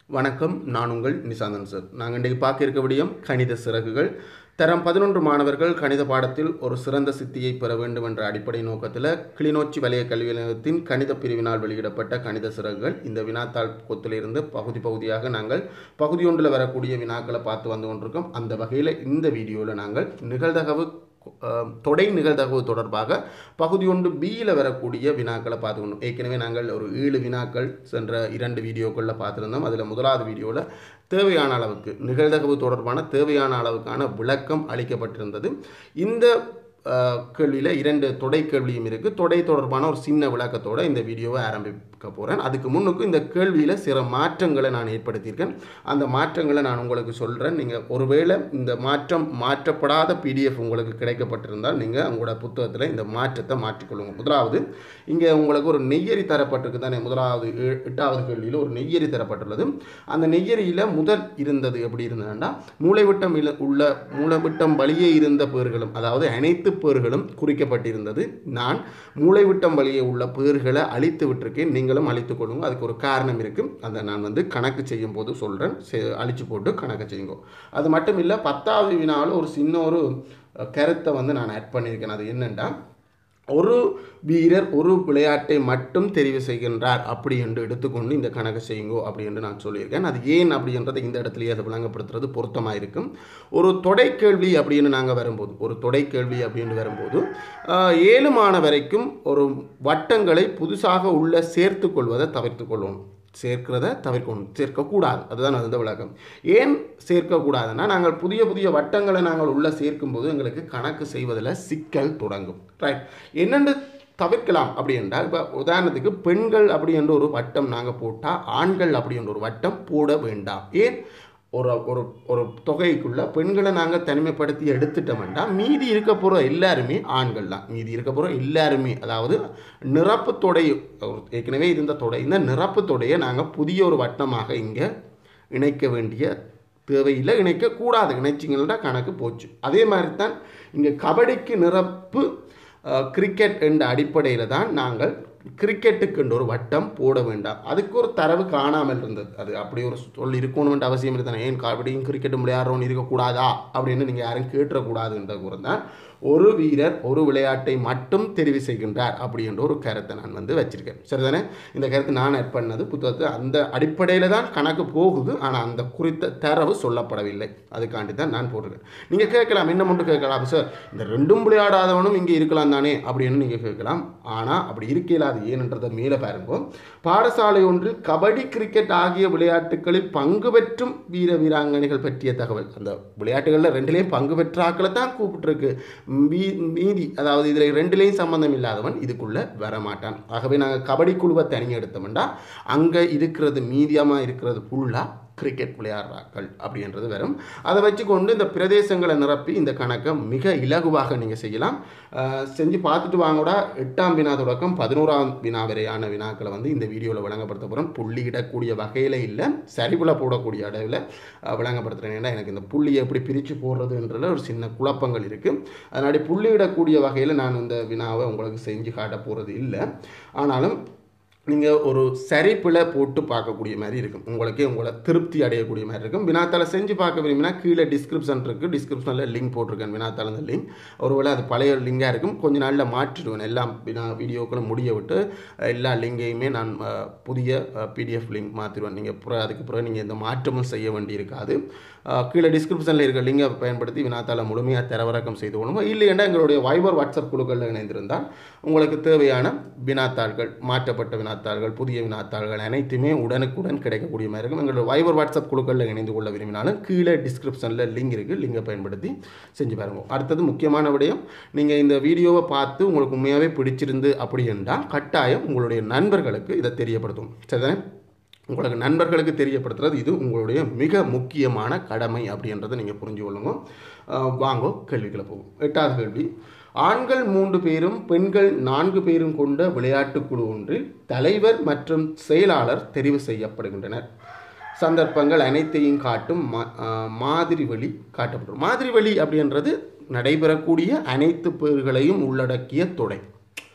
வணக்கம் நான் உங்கள் நிசாந்தன் சார் நாங்கள் இன்றைக்கு பார்க்க இருக்க விடியம் கணித சிறகுகள் தரம் பதினொன்று மாணவர்கள் கணித பாடத்தில் ஒரு சிறந்த சித்தியை பெற வேண்டும் என்ற அடிப்படை நோக்கத்தில் கிளிநொச்சி வலய கல்வி நிலையத்தின் கணித பிரிவினால் வெளியிடப்பட்ட கணித சிறகுகள் இந்த வினாத்தாள் கொத்திலிருந்து பகுதி பகுதியாக நாங்கள் பகுதி ஒன்றில் வரக்கூடிய வினாக்களை பார்த்து வந்து கொண்டிருக்கோம் அந்த வகையில் இந்த வீடியோவில் நாங்கள் நிகழ்தகவு அஹ், தொடை நிகழ்தகவு தொடர்பாக பகுதி ஒன்று பியில் வரக்கூடிய வினாக்களை பார்த்துக்கணும் ஏற்கனவே நாங்கள் ஒரு ஏழு வினாக்கள் சென்ற இரண்டு வீடியோக்களில் பார்த்துருந்தோம் அதில் முதலாவது வீடியோவில் தேவையான அளவுக்கு நிகழ்தகவு தொடர்பான தேவையான அளவுக்கான விளக்கம் அளிக்கப்பட்டிருந்தது இந்த அஹ், கேள்வியில் இரண்டு தொடை கேள்வியும் இருக்குது தொடை தொடர்பான ஒரு சின்ன விளக்கத்தோட இந்த வீடியோவை ஆரம்பிக்க போகிறேன் அதுக்கு முன்னுக்கு இந்த கேள்வியில் சில மாற்றங்களை நான் ஏற்படுத்தியிருக்கேன் அந்த மாற்றங்களை நான் உங்களுக்கு சொல்கிறேன் நீங்கள் ஒருவேளை இந்த மாற்றம் மாற்றப்படாத பிடிஎஃப் உங்களுக்கு கிடைக்கப்பட்டிருந்தால் நீங்கள் உங்களோட புத்தகத்தில் இந்த மாற்றத்தை மாற்றிக்கொள்ளுங்க முதலாவது இங்கே உங்களுக்கு ஒரு நெய்யரி தரப்பட்டிருக்கு தானே முதலாவது ஏ- எட்டாவது கேள்வியில் ஒரு நெய்யரி தரப்பட்டுள்ளது அந்த நெய்யரியில் முதல் இருந்தது எப்படி இருந்ததுன்னா மூளைவிட்டம் இல- உள்ள மூளைவிட்டம் வழியே இருந்த பேர்களும் அதாவது அனைத்து பேர்களும் குறிக்கப்பட்டிருந்தது நான் மூளைவிட்டம் வழியே உள்ள பேர்களை அழித்து விட்டிருக்கேன் நீங்களும் அழித்துக் கொள்ளுங்க அதுக்கு ஒரு காரணம் இருக்குது அதை நான் வந்து கணக்கு செய்யும் போது சொல்கிறேன் அழிச்சு போட்டு கணக்கு செய்யுங்க அது மட்டும் இல்லை பத்தாவது வினாவில் ஒரு சின்ன ஒரு அஹ், கருத்தை வந்து நான் ஆட் பண்ணியிருக்கேன் அது என்னென்னா ஒரு வீரர் ஒரு விளையாட்டை மட்டும் தெரிவு செய்கின்றார் அப்படி என்று எடுத்துக்கொண்டு இந்த கணக்கு செய்யுங்கோ அப்படி என்று நான் சொல்லியிருக்கேன் அது ஏன் அப்படின்றதை இந்த இடத்துலயே அதை விளங்கப்படுத்துறது பொருத்தமாக இருக்கும் ஒரு தொடை கேள்வி அப்படின்னு நாங்கள் வரும்போது ஒரு தொடை கேள்வி அப்படின்னு வரும்போது ஆஹ், ஏழு மாண வரைக்கும் ஒரு வட்டங்களை புதுசாக உள்ள சேர்த்து கொள்வதை தவிர்த்து கொள்ளணும் சேர்க்கிறத தவிர்க்கணும் சேர்க்கக்கூடாது அதுதான் அந்த விளக்கம் ஏன் சேர்க்கக்கூடாதுன்னா நாங்கள் புதிய புதிய வட்டங்களை நாங்கள் உள்ளே சேர்க்கும்போது எங்களுக்கு கணக்கு செய்வதில் சிக்கல் தொடங்கும் ரைட் என்னென்று தவிர்க்கலாம் அப்படி என்றால் இப்போ உதாரணத்துக்கு பெண்கள் அப்படி என்ற ஒரு வட்டம் நாங்கள் போட்டால் ஆண்கள் அப்படி என்ற ஒரு வட்டம் போட வேண்டாம் ஏன் ஒரு ஒரு ஒரு தொகைக்குள்ள பெண்களை நாங்கள் தனிமைப்படுத்தி எடுத்துட்டோம்னா மீதி இருக்க போகிற எல்லாருமே ஆண்கள் தான் மீதி இருக்க போகிற எல்லாருமே அதாவது நிரப்பு தொடை ஒரு ஏற்கனவே இருந்த தொடை இந்த நிரப்பு தொடையை நாங்கள் புதிய ஒரு வட்டமாக இங்கே இணைக்க வேண்டிய தேவையில்லை இணைக்கக்கூடாது இணைச்சிங்கன்னா கணக்கு போச்சு அதே மாதிரி தான் இங்கே கபடிக்கு நிரப்பு அஹ், கிரிக்கெட் என்ற அடிப்படையில் தான் நாங்கள் கிரிக்கெட்டுக்கு என்ற ஒரு வட்டம் போட வேண்டாம் அதுக்கு ஒரு தரவு காணாமல் இருந்தது அது அப்படி ஒரு சொல் இருக்கணும்ன்ற அவசியம் இல்லை தானே ஏன் கபடியும் கிரிக்கெட்டும் விளையாடுறவன் இருக்கக்கூடாதா அப்படின்னு நீங்கள் யாரும் கேட்டுறக்கூடாதுன்ற கூட தான் ஒரு வீரர் ஒரு விளையாட்டை மட்டும் தெரிவு செய்கின்றார் அப்படின்ற ஒரு கருத்தை நான் வந்து வச்சிருக்கேன் சரிதானே இந்த கருத்து நான் ஆட் பண்ணது புத்தகத்தில் அந்த அடிப்படையில் தான் கணக்கு போகுது ஆனால் அந்த குறித்த தரவு சொல்லப்படவில்லை அதுக்காண்டி தான் நான் போட்டிருக்கேன் நீங்கள் கேட்கலாம் என்ன மட்டும் கேட்கலாம் சார் இந்த ரெண்டும் விளையாடாதவனும் இங்கே இருக்கலாம் தானே அப்படின்னு நீங்கள் கேட்கலாம் ஆனால் அப்படி இருக்கையில அது ஏனன்றதை மேலே பாருங்க பாடசாலை ஒன்றில் கபடி கிரிக்கெட் ஆகிய விளையாட்டுகளில் பங்கு பெற்றும் வீர வீராங்கனைகள் பற்றிய தகவல் அந்த விளையாட்டுகளில் ரெண்டுலேயும் பங்கு பெற்ற ஆக்களை தான் கூப்பிட்டுருக்கு மீ- மீதி அதாவது இதில் ரெண்டுலேயும் சம்பந்தம் இல்லாதவன் இதுக்குள்ளே வரமாட்டான் ஆகவே நாங்கள் கபடி குழுவை தனி எடுத்தோம்னா அங்கே இருக்கிறது மீதியமாக இருக்கிறது ஃபுல்லாக கிரிக்கெட் விளையாடுறாக்கள் அப்படின்றது வரும் அதை வச்சுக்கொண்டு இந்த பிரதேசங்களை நிரப்பி இந்த கணக்கை மிக இலகுவாக நீங்கள் செய்யலாம் அஹ், செஞ்சு பார்த்துட்டு வாங்கடா எட்டாம் வினா தொடக்கம் பதினோராம் வினா வரையான வினாக்களை வந்து இந்த வீடியோவில் விளங்கப்படுத்த போகிறோம் புள்ளியிடக்கூடிய வகையில் இல்லை சரிவுல போடக்கூடிய அளவில் அஹ், விளங்கப்படுத்துகிறேன் ஏன்னா எனக்கு இந்த புள்ளியை எப்படி பிரித்து போடுறதுன்றதுல ஒரு சின்ன குழப்பங்கள் இருக்குது அதனாடி புள்ளியிடக்கூடிய வகையில் நான் இந்த வினாவை உங்களுக்கு செஞ்சு காட்ட போகிறது இல்லை ஆனாலும் நீங்கள் ஒரு சரிப்பில் போட்டு பார்க்கக்கூடிய மாதிரி இருக்கும் உங்களுக்கே உங்களை திருப்தி அடையக்கூடிய மாதிரி இருக்கும் வினாத்தாளை செஞ்சு பார்க்க விரும்பினா கீழே டிஸ்கிரிப்ஷன் இருக்குது டிஸ்கிரிப்ஷனில் லிங்க் போட்டிருக்கேன் வினாத்தாள் அந்த லிங்க் ஒருவேளை அது பழைய லிங்காக இருக்கும் கொஞ்ச நாளில் மாற்றிடுவேன் எல்லாம் வினா வீடியோக்களும் முடிய விட்டு அஹ், எல்லா லிங்கையுமே நான் அஹ், புதிய பிடிஎஃப் லிங்க் மாற்றிடுவேன் நீங்கள் பிறகு அதுக்கு பிறகு நீங்கள் எந்த மாற்றமும் செய்ய வேண்டியிருக்காது அஹ், கீழே டிஸ்கிரிப்ஷனில் இருக்க லிங்கை பயன்படுத்தி வினாத்தாளை முழுமையாக தரவிறக்கம் செய்து கொள்ளுங்க இல்லைன்னா எங்களுடைய வைபர் வாட்ஸ்அப் குழுக்களில் இணைந்திருந்தால் உங்களுக்கு தேவையான வினாத்தாள்கள் மாற்றப்பட்ட வினாத்தாள்கள் புதிய வினாத்தாள்கள் அனைத்துமே உடனுக்குடன் கிடைக்கக்கூடிய மாதிரி இருக்கும் எங்களோட வைபர் வாட்ஸ்அப் குழுக்களில் இணைந்து கொள்ள விரும்பினாலும் கீழே டிஸ்கிரிப்ஷனில் லிங்க் இருக்குது லிங்கை பயன்படுத்தி செஞ்சு பாருங்க அடுத்தது முக்கியமான விடயம் நீங்கள் இந்த வீடியோவை பார்த்து உங்களுக்கு உண்மையாகவே பிடிச்சிருந்து அப்படி என்றால் கட்டாயம் உங்களுடைய நண்பர்களுக்கு இதை தெரியப்படுத்தும் சரிதானே உங்களுக்கு நண்பர்களுக்கு தெரியப்படுத்துறது இது உங்களுடைய மிக முக்கியமான கடமை அப்படின்றத நீங்கள் புரிஞ்சு கொள்ளுங்க அஹ் வாங்கோ கேள்விகளை போகும் எட்டாவது கேள்வி ஆண்கள் மூன்று பேரும் பெண்கள் நான்கு பேரும் கொண்ட விளையாட்டுக் குழு ஒன்றில் தலைவர் மற்றும் செயலாளர் தெரிவு செய்யப்படுகின்றனர் சந்தர்ப்பங்கள் அனைத்தையும் காட்டும் மா- அஹ் மாதிரி வழி காட்டப்படும் மாதிரி வழி அப்படின்றது நடைபெறக்கூடிய அனைத்து பேர்களையும் உள்ளடக்கிய தொடை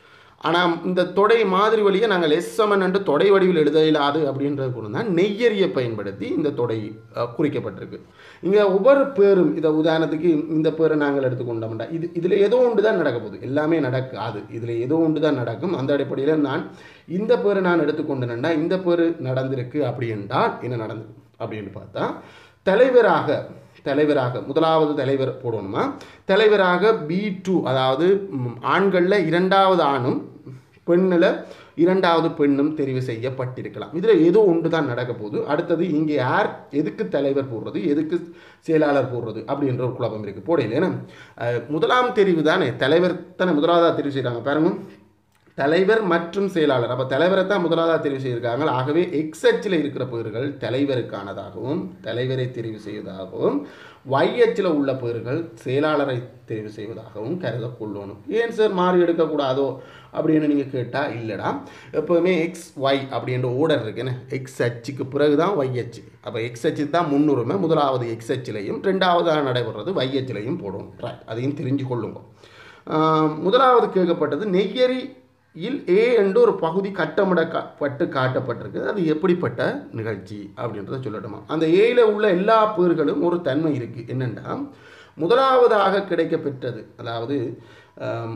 ஆனால் இந்த தொடை மாதிரி வழியை நாங்கள் எஸ்எம்என் என்று தொடை வடிவில் எழுத இயலாது அப்படின்றது கூட தான் நெய்யறியை பயன்படுத்தி இந்த தொடை அஹ், குறிக்கப்பட்டிருக்கு இங்கே ஒவ்வொரு பேரும் இதை உதாரணத்துக்கு இந்த பேரை நாங்கள் எடுத்துக்கொண்டோம்டா இது இதில் ஏதோ ஒன்று தான் நடக்க போகுது எல்லாமே நடக்காது இதில் ஏதோ ஒன்று தான் நடக்கும் அந்த அடிப்படையில் நான் இந்த பேரை நான் எடுத்துக்கொண்டேன்டா இந்த பேர் நடந்திருக்கு அப்படி என்றால் என்ன நடந்தது அப்படின்னு பார்த்தா தலைவராக தலைவராக முதலாவது தலைவர் போடணுமா தலைவராக பி டூ அதாவது ம், ஆண்களில் இரண்டாவது ஆணும் பெண்ணில் இரண்டாவது பெண்ணும் தெரிவு செய்யப்பட்டிருக்கலாம் இதில் ஏதோ ஒன்று தான் நடக்க போகுது அடுத்தது இங்கே யார் எதுக்கு தலைவர் போடுறது எதுக்கு செயலாளர் போடுறது அப்படின்ற ஒரு குழப்பம் இருக்குது போடையில் ஏன்னா அஹ், முதலாம் தெரிவு தானே தலைவர் தானே முதலாவதாக தெரிவு செய்கிறாங்க பாருங்க தலைவர் மற்றும் செயலாளர் அப்போ தலைவரை தான் முதலாவதாக தெரிவு செய்திருக்காங்க ஆகவே எக்ஸ்எச்சில் இருக்கிற பேர்கள் தலைவருக்கானதாகவும் தலைவரை தெரிவு செய்வதாகவும் ஒய்எச்சில் உள்ள பேர்கள் செயலாளரை தெரிவு செய்வதாகவும் கருத கொள்ளணும் ஏன் சார் மாறி எடுக்கக்கூடாதோ அப்படின்னு நீங்கள் கேட்டால் இல்லைடா எப்போவுமே எக்ஸ் ஒய் அப்படின்ற ஓர்டர் இருக்குன்னு எக்ஸ் அச்சுக்கு பிறகு தான் ஒய் அச்சு அப்போ எக்ஸ் அச்சு தான் முன்னுரிமை முதலாவது எக்ஸ் அச்சிலையும் ரெண்டாவதாக நடைபெறது ஒய் அச்சிலையும் போடும் ரைட் அதையும் தெரிஞ்சு கொள்ளுங்க ஆஹ் முதலாவது கேட்கப்பட்டது நெய்யரி இல் ஏ என்று ஒரு பகுதி கட்டமிடப்பட்டு காட்டப்பட்டிருக்கு அது எப்படிப்பட்ட நிகழ்ச்சி அப்படின்றத சொல்லட்டுமா அந்த ஏல உள்ள எல்லா பேர்களும் ஒரு தன்மை இருக்குது என்னென்னா முதலாவதாக கிடைக்கப்பெற்றது அதாவது ஆம்,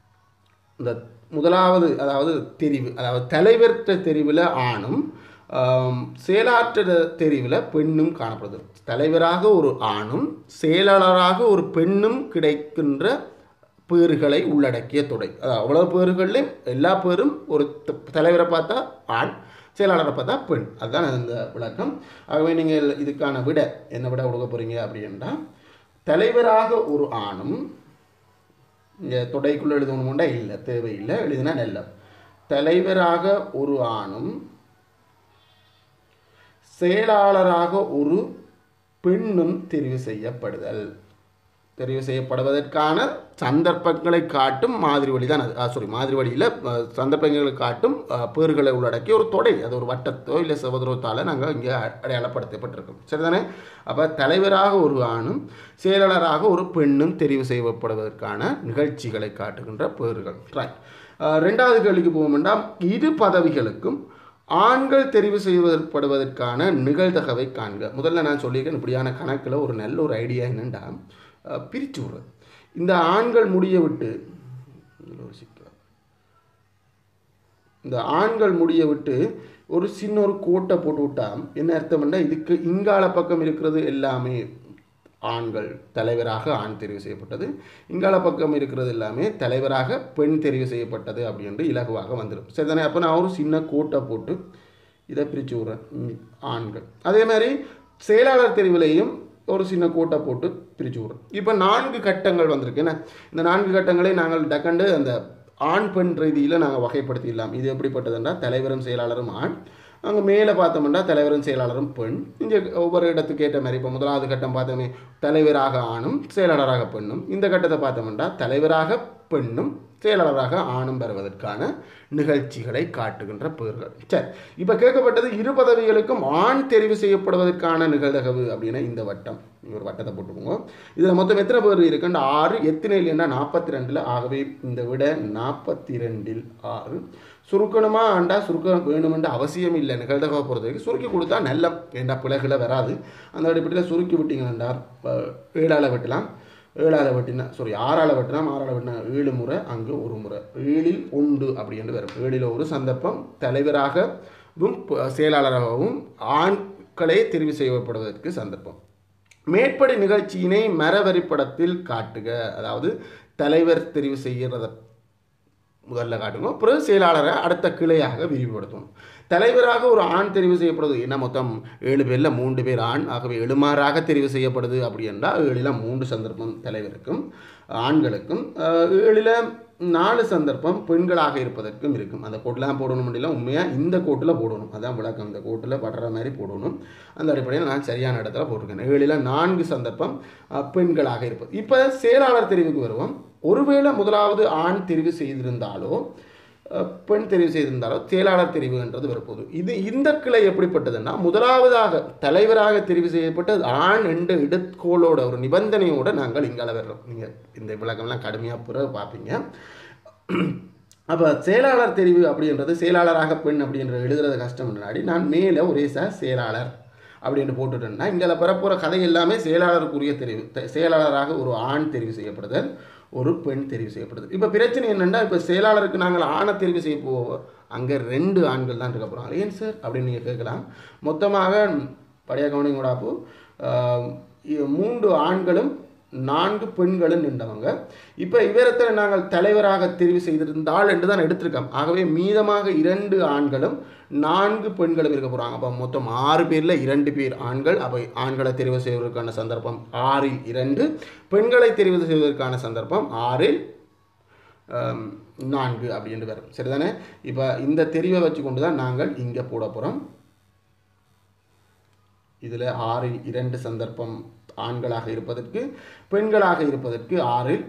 இந்த முதலாவது அதாவது தெரிவு அதாவது தலைவர்கிட்ட தெரிவில் ஆணும் ஆம், செயலாற்ற தெரிவில் பெண்ணும் காணப்படுது தலைவராக ஒரு ஆணும் செயலாளராக ஒரு பெண்ணும் கிடைக்கின்ற பேறுகளை உள்ளடக்கிய தொடை அதாவது அவ்வளோ பேறுகள்லையும் எல்லா பேரும் ஒரு த- தலைவரை பார்த்தா ஆண் செயலாளரை பார்த்தா பெண் அதுதான் அந்த விளக்கம் ஆகவே நீங்கள் இதுக்கான விட என்ன விட கொடுக்க போகிறீங்க அப்படின்னா தலைவராக ஒரு ஆணும் இங்கே தொடைக்குள்ளே எழுதணுமுண்டா இல்லை தேவையில்லை எழுதினா நல்ல தலைவராக ஒரு ஆணும் செயலாளராக ஒரு பெண்ணும் தெரிவு செய்யப்படுதல் தெரிவு செய்யப்படுவதற்கான சந்தர்ப்பங்களை காட்டும் மாதிரி வழி தான் அது சாரி மாதிரி வழியில் சந்தர்ப்பங்களை காட்டும் அஹ், பேறுகளை உள்ளடக்கிய ஒரு தொடை அது ஒரு வட்டத்தோ இல்லை செவதுரத்தால் நாங்கள் இங்கே அடையாளப்படுத்தப்பட்டிருக்கோம் சரிதானே அப்போ தலைவராக ஒரு ஆணும் செயலாளராக ஒரு பெண்ணும் தெரிவு செய்யப்படுவதற்கான நிகழ்ச்சிகளை காட்டுகின்ற பேறுகள் ரைட் ரெண்டாவது கேள்விக்கு போவோம்னா இரு பதவிகளுக்கும் ஆண்கள் தெரிவு செய்யப்படுவதற்கான நிகழ்தகவை காண்க முதல்ல நான் சொல்லியிருக்கேன் இப்படியான கணக்கில் ஒரு நல்ல ஒரு ஐடியா என்னென்னா பிரித்து விடுறது இந்த ஆண்கள் முடிய விட்டு இதுல ஒரு சிக்கல் இந்த ஆண்கள் முடிய விட்டு ஒரு சின்ன ஒரு கோட்டை போட்டு விட்டா என்ன அர்த்தம்னா இதுக்கு இங்கால பக்கம் இருக்கிறது எல்லாமே ஆண்கள் தலைவராக ஆண் தெரிவு செய்யப்பட்டது இங்கால பக்கம் இருக்கிறது எல்லாமே தலைவராக பெண் தெரிவு செய்யப்பட்டது அப்படின்ட்டு இலகுவாக வந்துடும் சரிதானே அப்போ நான் ஒரு சின்ன கோட்டை போட்டு இதை பிரித்து விட்றேன் ம், ஆண்கள் அதே மாதிரி செயலாளர் தெரிவிலையும் ஒரு சின்ன கோட்டை போட்டு பிரித்து விட்றோம் இப்போ நான்கு கட்டங்கள் வந்திருக்கு என்ன இந்த நான்கு கட்டங்களை நாங்கள் டக்கண்டு அந்த ஆண் பெண் ரீதியில் நாங்கள் வகைப்படுத்திடலாம் இது எப்படிப்பட்டதுன்னா தலைவரும் செயலாளரும் ஆண் அங்கே மேலே பார்த்தோம்னா தலைவரும் செயலாளரும் பெண் இங்கே ஒவ்வொரு இடத்துக்கு ஏற்ற மாதிரி இப்போ முதலாவது கட்டம் பார்த்தோமே தலைவராக ஆணும் செயலாளராக பெண்ணும் இந்த கட்டத்தை பார்த்தோம்னா தலைவராக பெண்ணும் செயலாளராக ஆணும் பெறுவதற்கான நிகழ்ச்சிகளை காட்டுகின்ற பெயர்கள் சரி இப்போ கேட்கப்பட்டது இரு பதவிகளுக்கும் ஆண் தெரிவு செய்யப்படுவதற்கான நிகழ்தகவு அப்படின்னா இந்த வட்டம் இங்க ஒரு வட்டத்தை போட்டுக்கோங்க இதில் மொத்தம் எத்தனை பேர் இருக்குன்னா ஆறு எத்தனை இல்லைன்னா நாற்பத்தி ரெண்டில் ஆகவே இந்த விட நாற்பத்தி ரெண்டில் ஆறு சுருக்கணுமா ஆண்டா சுருக்க வேணுமென்ற அவசியம் இல்லை நிகழ்தகவை பொறுத்த வரைக்கும் சுருக்கி கொடுத்தா நல்ல ஏண்டா பிழைகளை வராது அந்த அடிப்படையில் சுருக்கி விட்டீங்கன்னா ஏழால் வெட்டலாம் ஏழால் வெட்டினா சாரி ஆறால் வெட்டினா ஆறால் வெட்டினா ஏழு முறை அங்கே ஒரு முறை ஏழில் உண்டு அப்படின்னு வரும் ஏழில் ஒரு சந்தர்ப்பம் தலைவராகவும் ப- செயலாளராகவும் ஆண்களே தெரிவு செய்யப்படுவதற்கு சந்தர்ப்பம் மேற்படி நிகழ்ச்சியினை மரவரிப்படத்தில் காட்டுக அதாவது தலைவர் தெரிவு செய்கிறத முதல்ல காட்டுங்க அப்புறம் செயலாளரை அடுத்த கிளையாக விரிவுபடுத்தணும் தலைவராக ஒரு ஆண் தெரிவு செய்யப்படுது என்ன மொத்தம் ஏழு பேரில் மூன்று பேர் ஆண் ஆகவே எழுமாறாக தெரிவு செய்யப்படுது அப்படி என்றால் ஏழில் மூன்று சந்தர்ப்பம் தலைவருக்கும் ஆண்களுக்கும் அஹ், ஏழில் நாலு சந்தர்ப்பம் பெண்களாக இருப்பதற்கும் இருக்கும் அந்த கோட்டெலாம் போடணும் முடியல உண்மையாக இந்த கோட்டில் போடணும் அதான் விளக்கம் இந்த கோட்டில் படுற மாதிரி போடணும் அந்த அடிப்படையில் நான் சரியான இடத்துல போட்டிருக்கேன் ஏழில் நான்கு சந்தர்ப்பம் அஹ், பெண்களாக இருப்பது இப்போ செயலாளர் தெரிவுக்கு வருவோம் ஒருவேளை முதலாவது ஆண் தெரிவு செய்திருந்தாலோ அஹ், பெண் தெரிவு செய்திருந்தாலோ செயலாளர் தெரிவுன்றது வரப்போகுது இது இந்த கிளை எப்படிப்பட்டதுன்னா முதலாவதாக தலைவராக தெரிவு செய்யப்பட்ட ஆண் என்ற இடக்கோளோட ஒரு நிபந்தனையோட நாங்கள் இங்கால வர்றோம் நீங்கள் இந்த விளக்கம்லாம் கடுமையாக பிறகு பார்ப்பீங்க அப்போ செயலாளர் தெரிவு அப்படின்றது செயலாளராக பெண் அப்படின்ற எழுதுறது கஷ்டம் முன்னாடி நான் மேலே ஒரே சார் செயலாளர் அப்படின்னு போட்டுட்டேன்னா இங்கே பரப்புற கதை எல்லாமே செயலாளருக்குரிய தெரிவு தெ- செயலாளராக ஒரு ஆண் தெரிவு செய்யப்படுதல் ஒரு பெண் தெரிவு செய்யப்படுது இப்போ பிரச்சனை என்னென்னா இப்போ செயலாளருக்கு நாங்கள் ஆணை தெரிவு செய்ய போவோம் அங்கே ரெண்டு ஆண்கள் தான் இருக்க போகிறாங்க ஏன் சார் அப்படின்னு நீங்கள் கேட்கலாம் மொத்தமாக பழைய கவனிங்கூடாப்பு மூன்று ஆண்களும் நான்கு பெண்களும் நின்றவங்க இப்போ இவரத்தில் நாங்கள் தலைவராக தெரிவு செய்திருந்தால் என்று தான் எடுத்திருக்கோம் ஆகவே மீதமாக இரண்டு ஆண்களும் நான்கு பெண்களும் இருக்க போகிறாங்க அப்போ மொத்தம் ஆறு பேரில் இரண்டு பேர் ஆண்கள் அப்போ ஆண்களை தெரிவு செய்வதற்கான சந்தர்ப்பம் ஆறில் இரண்டு பெண்களை தெரிவு செய்வதற்கான சந்தர்ப்பம் ஆறில் ஆம், நான்கு அப்படின்ட்டு வரும் சரிதானே இப்போ இந்த தெரிவை வச்சு கொண்டு தான் நாங்கள் இங்கே போட போகிறோம் இதில் ஆறில் இரண்டு சந்தர்ப்பம் ஆண்களாக இருப்பதற்கு பெண்களாக இருப்பதற்கு ஆறில்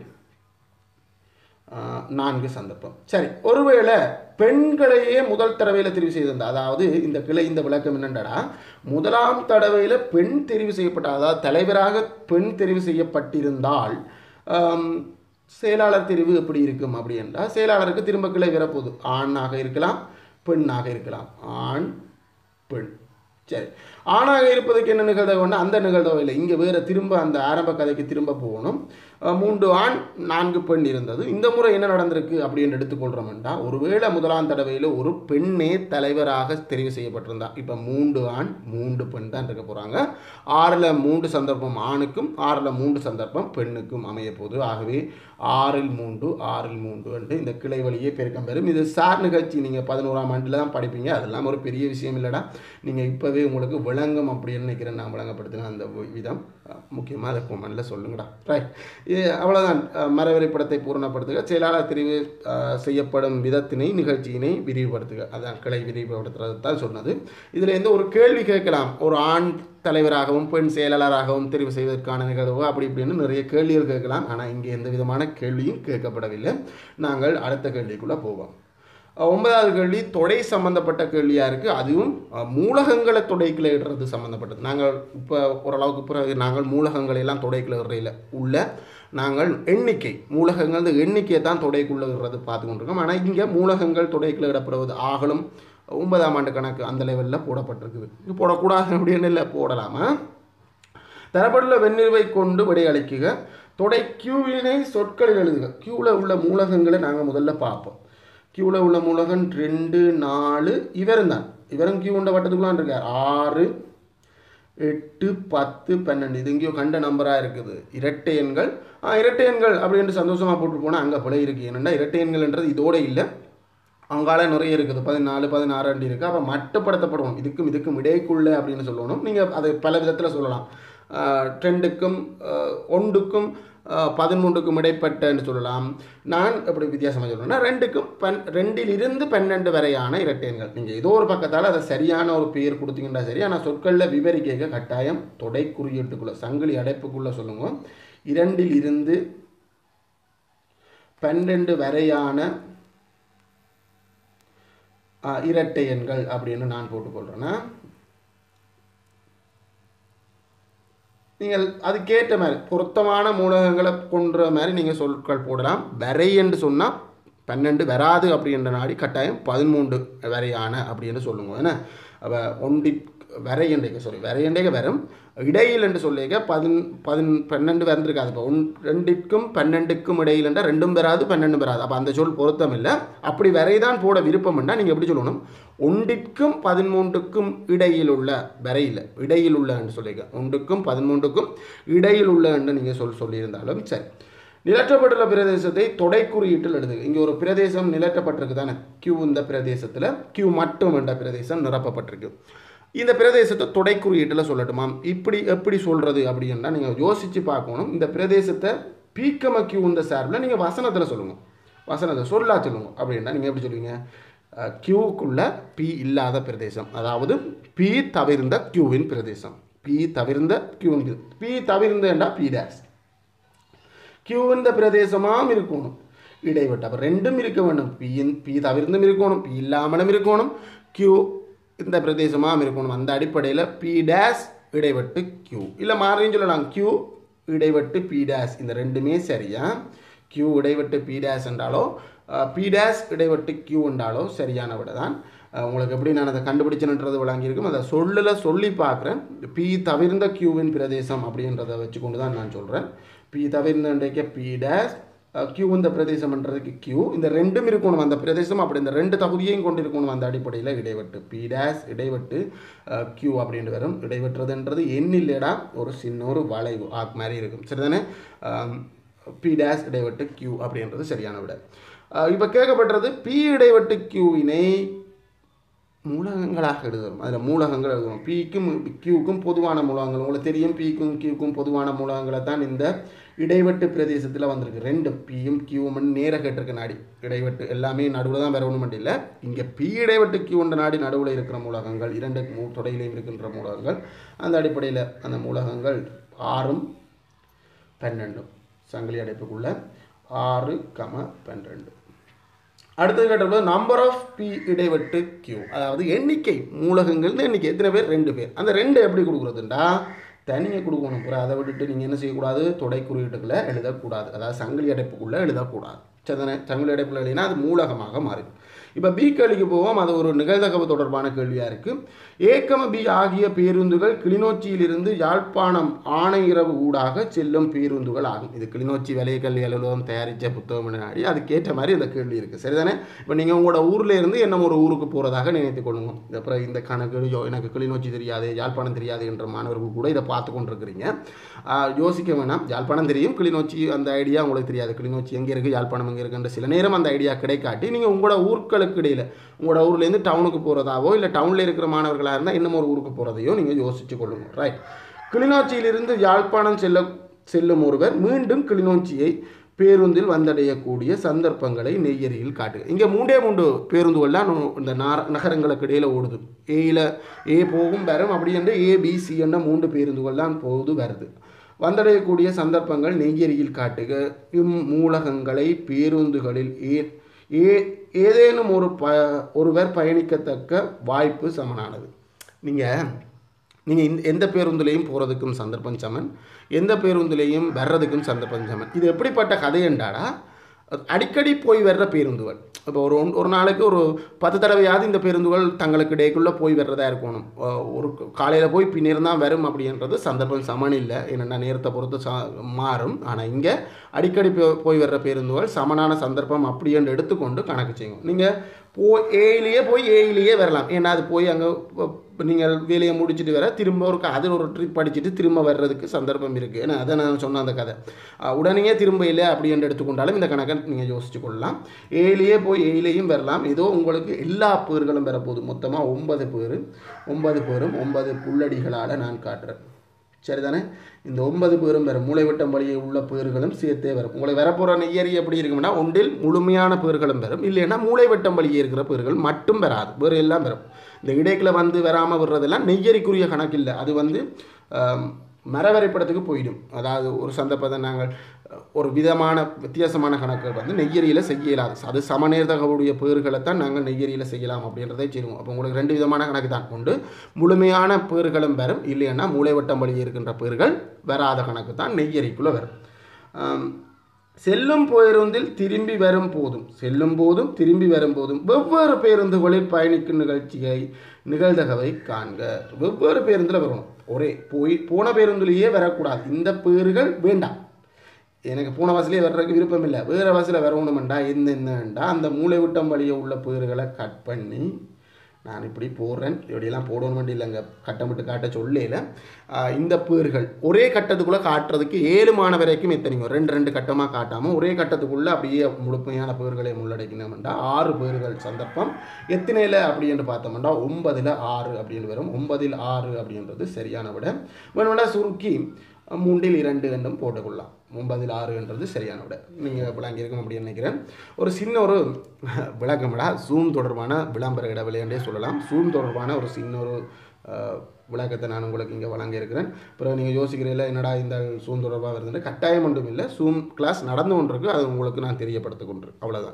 ஆஹ், நான்கு சந்தர்ப்பம் சரி ஒருவேளை பெண்களையே முதல் தடவையில் தெரிவு செய்திருந்தா அதாவது இந்த கிளை இந்த விளக்கம் என்னண்டா முதலாம் தடவையில் பெண் தெரிவு செய்யப்பட்ட அதாவது தலைவராக பெண் தெரிவு செய்யப்பட்டிருந்தால் ஆம், செயலாளர் தெரிவு எப்படி இருக்கும் அப்படி என்றால் செயலாளருக்கு திரும்ப கிளை வரப்போகுது ஆணாக இருக்கலாம் பெண்ணாக இருக்கலாம் ஆண் பெண் சரி ஆணாக இருப்பதற்கு என்ன நிகழ்தகவுன்னா அந்த நிகழ்தகவில் இங்கே வேறு திரும்ப அந்த ஆரம்ப கதைக்கு திரும்ப போகணும் அஹ் மூன்று ஆண் நான்கு பெண் இருந்தது இந்த முறை என்ன நடந்திருக்கு அப்படின்னு எடுத்துக்கொள்கிறோம்டா ஒருவேளை முதலாம் தடவையில் ஒரு பெண்ணே தலைவராக தெரிவு செய்யப்பட்டிருந்தா இப்போ மூன்று ஆண் மூன்று பெண் தான் இருக்க போகிறாங்க ஆறில் மூன்று சந்தர்ப்பம் ஆணுக்கும் ஆறில் மூன்று சந்தர்ப்பம் பெண்ணுக்கும் அமைய போகுது ஆகவே ஆறில் மூன்று ஆறில் மூன்று என்று இந்த கிளை வழியே பெருக்கம் பெறும் இது சார் நிகழ்ச்சி நீங்கள் பதினோராம் ஆண்டில் தான் படிப்பீங்க அதெல்லாம் ஒரு பெரிய விஷயம் இல்லைடா நீங்கள் இப்போவே உங்களுக்கு விளங்கும் அப்படின்னு நினைக்கிறேன் நான் விளங்கப்படுத்தின அந்த விதம் முக்கியமாக அதை கொமெண்டில் சொல்லுங்கடா ரைட் இது அவ்வளோதான் மரவரை படத்தை பூரணப்படுத்துக செயலாளர் தெரிவு அஹ், செய்யப்படும் விதத்தினை நிகழ்ச்சியினை விரிவுபடுத்துக அதான் கிளை விரிவுபடுத்துறது தான் சொன்னது இதில் எந்த ஒரு கேள்வி கேட்கலாம் ஒரு ஆண் தலைவராகவும் பெண் செயலாளராகவும் தெரிவு செய்வதற்கான நிகழ்வு அப்படி இப்படின்னு நிறைய கேள்விகள் கேட்கலாம் ஆனால் இங்கே எந்த விதமான கேள்வியும் கேட்கப்படவில்லை நாங்கள் அடுத்த கேள்விக்குள்ளே போவோம் அஹ் ஒன்பதாவது கேள்வி தொடை சம்பந்தப்பட்ட கேள்வியாக இருக்குது அதுவும் அஹ், மூலகங்களை தொடைக்குள்ள இடுறது சம்மந்தப்பட்டது நாங்கள் இப்போ ஓரளவுக்கு பிறகு நாங்கள் மூலகங்களை எல்லாம் தொடைக்குள்ள இடுறையில் உள்ள நாங்கள் எண்ணிக்கை மூலகங்கள் எண்ணிக்கையை தான் தொடைக்குள்ள இடுறது பார்த்து கொண்டிருக்கோம் ஆனால் இங்கே மூலகங்கள் தொடைக்குள்ள இடப்படுவது ஆகலும் ஒன்பதாம் ஆண்டு கணக்கு அந்த லெவலில் போடப்பட்டிருக்குது இது போடக்கூடாது அப்படின்னு இல்லை போடலாமா தரப்பட்டுள்ள வெண்ணிறுவை கொண்டு விடையளிக்குக தொடை கியூவினை சொற்களில் எழுதுக கியூவில் உள்ள மூலகங்களை நாங்கள் முதல்ல பார்ப்போம் கியூவில் உள்ள மூலகன் ரெண்டு நாலு இவரும் தான் இவரும் கியூ உண்ட வட்டத்துக்குள்ளான் இருக்கார் ஆறு எட்டு பத்து பன்னெண்டு இது எங்கேயோ கண்ட நம்பராக இருக்குது இரட்டை எண்கள் ஆ இரட்டை எண்கள் அப்படின்னு சந்தோஷமாக போட்டு போனால் அங்கே பிழை இருக்குது ஏன்னா இரட்டை எண்கள்ன்றது இதோட இல்லை அங்கால நிறைய இருக்குது பதினாலு பதினாறு அண்டி இருக்குது அப்போ மட்டுப்படுத்தப்படுவோம் இதுக்கும் இதுக்கும் இடைக்குள்ள அப்படின்னு சொல்லணும் நீங்கள் அதை பல விதத்தில் சொல்லலாம் ட்ரெண்டுக்கும் ஒன்றுக்கும் பதிமூன்றுக்கும் இடைப்பட்டன்னு சொல்லலாம் நான் எப்படி வித்தியாசமாக சொல்லணும்னா ரெண்டுக்கும் பன் ரெண்டில் இருந்து பன்னெண்டு வரையான இரட்டையன்கள் நீங்கள் ஏதோ ஒரு பக்கத்தால் அதை சரியான ஒரு பேர் கொடுத்தீங்கன்னா சரி ஆனால் சொற்களில் விவரிக்க கட்டாயம் தொடை குறியீட்டுக்குள்ளே சங்கிலி அடைப்புக்குள்ளே சொல்லுங்க இரண்டில் இருந்து பன்னெண்டு வரையான ஆஹ், இரட்டை எண்கள் அப்படின்னு நான் போட்டுக்கொள்கிறேன்னா நீங்கள் அதுக்கேற்ற மாதிரி பொருத்தமான மூலகங்களை கொன்ற மாதிரி நீங்கள் சொற்கள் போடலாம் வரை என்று சொன்னால் பன்னெண்டு வராது அப்படின்ற நாடி கட்டாயம் பதிமூன்று வரையான அப்படின்னு சொல்லுங்க என்ன அப்போ ஒண்டி வரை என்றைக்கு சாரி வரை என்றைக்கு வரும் இடையில் என்று சொல்லிக்க பதின் பதின் பன்னெண்டு வந்திருக்காது இப்போ ஒன் ரெண்டுக்கும் பன்னெண்டுக்கும் இடையில் என்றால் ரெண்டும் வராது பன்னெண்டு வராது அப்போ அந்த சொல் பொருத்தம் இல்லை அப்படி வரை தான் போட விருப்பம் என்றால் நீங்கள் எப்படி சொல்லணும் ஒன்றிற்கும் பதிமூன்றுக்கும் இடையில் உள்ள வரையில் இடையில் உள்ள என்று சொல்லிக்க ஒன்றுக்கும் பதிமூன்றுக்கும் இடையில் உள்ள என்று நீங்கள் சொல் சொல்லியிருந்தாலும் சரி நிலற்றப்பட்டுள்ள பிரதேசத்தை தொடை குறியீட்டில் எழுதுக இங்கே ஒரு பிரதேசம் நிலற்றப்பட்டிருக்கு தானே கியூ இந்த பிரதேசத்தில் கியூ மட்டும் என்ற பிரதேசம் நிரப்பப்பட்டிருக்கு இந்த பிரதேசத்தை தொடை குறியீட்டில் சொல்லட்டுமா இப்படி எப்படி சொல்கிறது அப்படின்னா நீங்கள் யோசித்து பார்க்கணும் இந்த பிரதேசத்தை பீக்கம கியூ இந்த சார்பில் நீங்கள் வசனத்தில் சொல்லுங்க வசனத்தை சொல்லா சொல்லுங்க அப்படின்னா நீங்கள் எப்படி சொல்லுவீங்க கியூவுக்குள்ள பி இல்லாத பிரதேசம் அதாவது பி தவிர்ந்த கியூவின் பிரதேசம் பி தவிர்ந்த கியூவின் பி தவிர்ந்தேண்டா பி டேஸ் கியூவிந்த பிரதேசமாம் இருக்கணும் இடைவெட்டு அப்போ ரெண்டும் இருக்க வேண்டும் பியின் பி தவிர்ந்தும் இருக்கணும் பி இல்லாமலும் இருக்கணும் கியூ இந்த பிரதேசமாம் இருக்கணும் அந்த அடிப்படையில் பி டேஸ் இடைவெட்டு கியூ இல்லை மாறின்னு சொல்லலாம் கியூ இடைவெட்டு பி டேஸ் இந்த ரெண்டுமே சரியா கியூ இடைவெட்டு பி டேஸ் என்றாலோ பி டேஸ் இடைவெட்டு கியூ என்றாலோ சரியான விட தான் அஹ், உங்களுக்கு எப்படி நான் அதை கண்டுபிடிச்சேன்ன்றது விளங்கியிருக்கும் அதை சொல்லில் சொல்லி பார்க்குறேன் பி தவிர்ந்த கியூவின் பிரதேசம் அப்படின்றத வச்சுக்கொண்டு தான் நான் சொல்கிறேன் பி தவிர்ந்த பி டேஸ் கியூ இந்த பிரதேசம்ன்றதுக்கு கியூ இந்த ரெண்டும் இருக்கணும் அந்த பிரதேசம் அப்படி இந்த ரெண்டு தகுதியையும் கொண்டு இருக்கணும் அந்த அடிப்படையில் இடைவெட்டு பி டேஸ் இடைவெட்டு கியூ அப்படின்ட்டு வரும் இடைவெட்டுறதுன்றது எண் இல்லைடா ஒரு சின்ன ஒரு வளைவு ஆக் மாதிரி இருக்கும் சரிதானே பி டேஸ் இடைவெட்டு கியூ அப்படின்றது சரியான விட இப்போ கேட்கப்பட்டது பி இடைவெட்டு கியூவினை மூலகங்களாக எழுதுறோம் அதில் மூலகங்கள் எழுதுவோம் பிக்கும் கியூக்கும் பொதுவான மூலகங்கள் உங்களுக்கு தெரியும் பிக்கும் கியூக்கும் பொதுவான மூலகங்களை தான் இந்த இடைவெட்டு பிரதேசத்தில் வந்திருக்கு ரெண்டு பியும் கியூவும் நேர கேட்டிருக்க நாடி இடைவெட்டு எல்லாமே நடுவில் தான் வரணும் மட்டும் இல்லை இங்கே பி இடைவெட்டு கியூன்ற நாடி நடுவில் இருக்கிற மூலகங்கள் இரண்டு மூ தொடையிலையும் இருக்கின்ற மூலகங்கள் அந்த அடிப்படையில் அந்த மூலகங்கள் ஆறும் பன்னெண்டும் சங்கிலி அடைப்புக்குள்ள ஆறு கம பன்னிரெண்டு அடுத்தது கேட்டபோது நம்பர் ஆஃப் பி இடைவெட்டு கியூ அதாவது எண்ணிக்கை மூலகங்கள்னு எண்ணிக்கை எத்தனை பேர் ரெண்டு பேர் அந்த ரெண்டு எப்படி கொடுக்குறதுண்டா தனியாக கொடுக்கணும் அப்புறம் அதை விட்டுட்டு நீங்கள் என்ன செய்யக்கூடாது தொடை குறியீட்டுக்குள்ளே எழுதக்கூடாது அதாவது சங்கிலி அடைப்புக்குள்ளே எழுதக்கூடாது சரிதானே சங்கிலி அடைப்புல எழுதினா அது மூலகமாக மாறும் இப்போ பி கேள்விக்கு போவோம் அது ஒரு நிகழ்தகவு தொடர்பான கேள்வியாக இருக்குது ஏக்கம பி ஆகிய பேருந்துகள் கிளிநொச்சியிலிருந்து யாழ்ப்பாணம் ஆணையிரவு ஊடாக செல்லும் பேருந்துகள் ஆகும் இது கிளிநொச்சி விலைய கல்வி அலுவலகம் தயாரித்த புத்தகம் நாடி அதுக்கேற்ற மாதிரி இந்த கேள்வி இருக்குது சரிதானே இப்போ நீங்கள் உங்களோட ஊரில் இருந்து என்ன ஒரு ஊருக்கு போகிறதாக நினைத்து கொள்ளுங்க அப்புறம் இந்த கணக்கு ஐயோ, எனக்கு கிளிநொச்சி தெரியாது யாழ்ப்பாணம் தெரியாது என்ற மாணவர்கள் கூட இதை பார்த்து கொண்டிருக்கிறீங்க ஆஹ், யோசிக்க வேணாம் யாழ்ப்பாணம் தெரியும் கிளிநொச்சி அந்த ஐடியா உங்களுக்கு தெரியாது கிளிநொச்சி எங்கே இருக்குது யாழ்ப்பாணம் எங்கே இருக்குன்ற சில நேரம் அந்த ஐடியா கிடைக்காட்டி நீங்கள் உங்களோட ஊர்களுக்கு இடையில் உங்களோட ஊர்லேருந்து டவுனுக்கு போகிறதாவோ இல்லை டவுனில் இருக்கிற மாணவர்களாக இருந்தால் இன்னும் ஒரு ஊருக்கு போகிறதையோ நீங்கள் யோசிச்சு கொள்ளுங்க ரைட் கிளிநொச்சியிலிருந்து யாழ்ப்பாணம் செல்ல செல்லும் ஒருவர் மீண்டும் கிளிநொச்சியை பேருந்தில் வந்தடையக்கூடிய சந்தர்ப்பங்களை நெய்யரியில் காட்டுக இங்கே மூன்றே மூன்று பேருந்துகள்லாம் நு- இந்த நார நகரங்களுக்கு இடையில் ஓடுது ஏயில் ஏ போகும் வரும் அப்படி என்று ஏபிசி என்ற மூன்று பேருந்துகள் தான் போகுது வருது வந்தடையக்கூடிய சந்தர்ப்பங்கள் நெய்யரியில் காட்டுக இம்மூலகங்களை பேருந்துகளில் ஏ ஏ ஏதேனும் ஒரு ப ஒருவர் பயணிக்கத்தக்க வாய்ப்பு சமனானது நீங்கள் நீங்கள் இந்த எந்த பேருந்துலேயும் போகிறதுக்கும் சந்தர்ப்பம் சமன் எந்த பேருந்துலேயும் வர்றதுக்கும் சந்தர்ப்பம் சமன் இது எப்படிப்பட்ட கதை என்றாடா அடிக்கடி போய் வர்ற பேருந்துகள் இப்போ ஒரு ஒன்- ஒரு நாளைக்கு ஒரு பத்து தடவையாவது இந்த பேருந்துகள் தங்களுக்கு இடைக்குள்ளே போய் வர்றதா இருக்கணும் அஹ் ஒரு காலையில் போய் பின்னர் தான் வரும் அப்படின்றது சந்தர்ப்பம் சமன் இல்லை என்னென்ன நேரத்தை பொறுத்து ச மாறும் ஆனால் இங்கே அடிக்கடி போ- போய் வர்ற பேருந்துகள் சமனான சந்தர்ப்பம் அப்படி என்று எடுத்துக்கொண்டு கணக்கு செய்யும் நீங்கள் போ ஏயிலேயே போய் ஏயிலேயே வரலாம் ஏன்னா அது போய் அங்கே நீங்கள் வேலையை முடிச்சுட்டு வர திரும்ப ஒரு க- அதில் ஒரு ட்ரிப் அடிச்சுட்டு திரும்ப வர்றதுக்கு சந்தர்ப்பம் இருக்குது ஏன்னா அதை நான் சொன்ன அந்த கதை அஹ் உடனே திரும்ப இல்லை அப்படி என்று எடுத்துக்கொண்டாலும் இந்த கணக்கை நீங்கள் யோசிச்சு கொள்ளலாம் ஏயிலேயே போய் ஏயிலேயும் வரலாம் ஏதோ உங்களுக்கு எல்லா பேர்களும் வரப்போகுது மொத்தமாக ஒன்பது பேர் ஒன்பது பேரும் ஒன்பது புள்ளடிகளால் நான் காட்டுறேன் சரிதானே இந்த ஒன்பது பேரும் வரும் மூளைவட்டம் வழியே உள்ள பேர்களும் சேர்த்தே வரும் உங்களை வரப்போகிற நெய்யரி எப்படி இருக்கும்னா ஒன்றில் முழுமையான பேர்களும் வரும் இல்லைன்னா மூளைவட்டம் வழியே இருக்கிற பேர்கள் மட்டும் வராது வேறு எல்லாம் வரும் இந்த இடைக்குள்ள வந்து வராமல் விடுறதெல்லாம் நெய்யரிக்குரிய கணக்கு இல்லை அது வந்து ஆம், மரவரைப்படத்துக்கு போயிடும் அதாவது ஒரு சந்தர்ப்பத்தை நாங்கள் அஹ், ஒரு விதமான வித்தியாசமான கணக்குகள் வந்து நெய்யரியில் செய்ய இயலாது அது சமநேர்தகவுடைய பேர்களை தான் நாங்கள் நெய்யரியில் செய்யலாம் அப்படின்றதை செய்வோம் அப்போ உங்களுக்கு ரெண்டு விதமான கணக்கு தான் உண்டு முழுமையான பேர்களும் வரும் இல்லைன்னா மூளைவட்டம் வழியே இருக்கின்ற பேர்கள் வராத கணக்கு தான் நெய்யரிக்குள்ளே வரும் ஆம், செல்லும் பேருந்தில் திரும்பி வரும் போதும் செல்லும் போதும் திரும்பி வரும் போதும் வெவ்வேறு பேருந்துகளில் பயணிக்கும் நிகழ்ச்சியை நிகழ்தகவை காண்க வெவ்வேறு பேருந்தில் வரணும் ஒரே போய் போன பேருந்துலேயே வரக்கூடாது இந்த பேர்கள் வேண்டாம் எனக்கு போன பஸ்லேயே வர்றதுக்கு விருப்பம் இல்லை வேறு பஸ்ஸில் வரணுமெண்டா என்னென்னண்டா அந்த மூளை விட்டம் வழியே உள்ள பேர்களை கட் பண்ணி நான் இப்படி போடுறேன் இப்படியெல்லாம் போடணும் வேண்டிய இல்லைங்க கட்டமிட்டு காட்ட சொல்லல ஆஹ் இந்த பேர்கள் ஒரே கட்டத்துக்குள்ளே காட்டுறதுக்கு ஏழு மாணவ வரைக்கும் எத்தனைங்க ரெண்டு ரெண்டு கட்டமாக காட்டாமல் ஒரே கட்டத்துக்குள்ளே அப்படியே முழுமையான பேர்களை உள்ளடக்கினோம்டா ஆறு பேர்கள் சந்தர்ப்பம் எத்தனையில் அப்படின்னு பார்த்தோம்னா ஒன்பதில் ஆறு அப்படின்னு வரும் ஒன்பதில் ஆறு அப்படின்றது சரியான விட வேணும்னா சுருக்கி மூன்றில் இரண்டு என்றும் போட்டுக்கொள்ளலாம் ஒன்பதில் ஆறு என்றது சரியான விட நீங்கள் விளங்கியிருக்கும் அப்படின்னு நினைக்கிறேன் ஒரு சின்ன ஒரு விளக்கம்டா ஜூம் தொடர்பான விளம்பர இடைவெளியன்றே சொல்லலாம் ஜூம் தொடர்பான ஒரு சின்ன ஒரு அஹ், விளக்கத்தை நான் உங்களுக்கு இங்கே வழங்கியிருக்கிறேன் அப்புறம் நீங்கள் யோசிக்கிறீங்களா என்னடா இந்த ஜூம் தொடர்பாக வருதுன்னு கட்டாயம் ஒன்றும் இல்லை ஜூம் கிளாஸ் நடந்து கொண்டிருக்கு அது உங்களுக்கு நான் தெரியப்படுத்த கொண்டு அவ்வளோதான்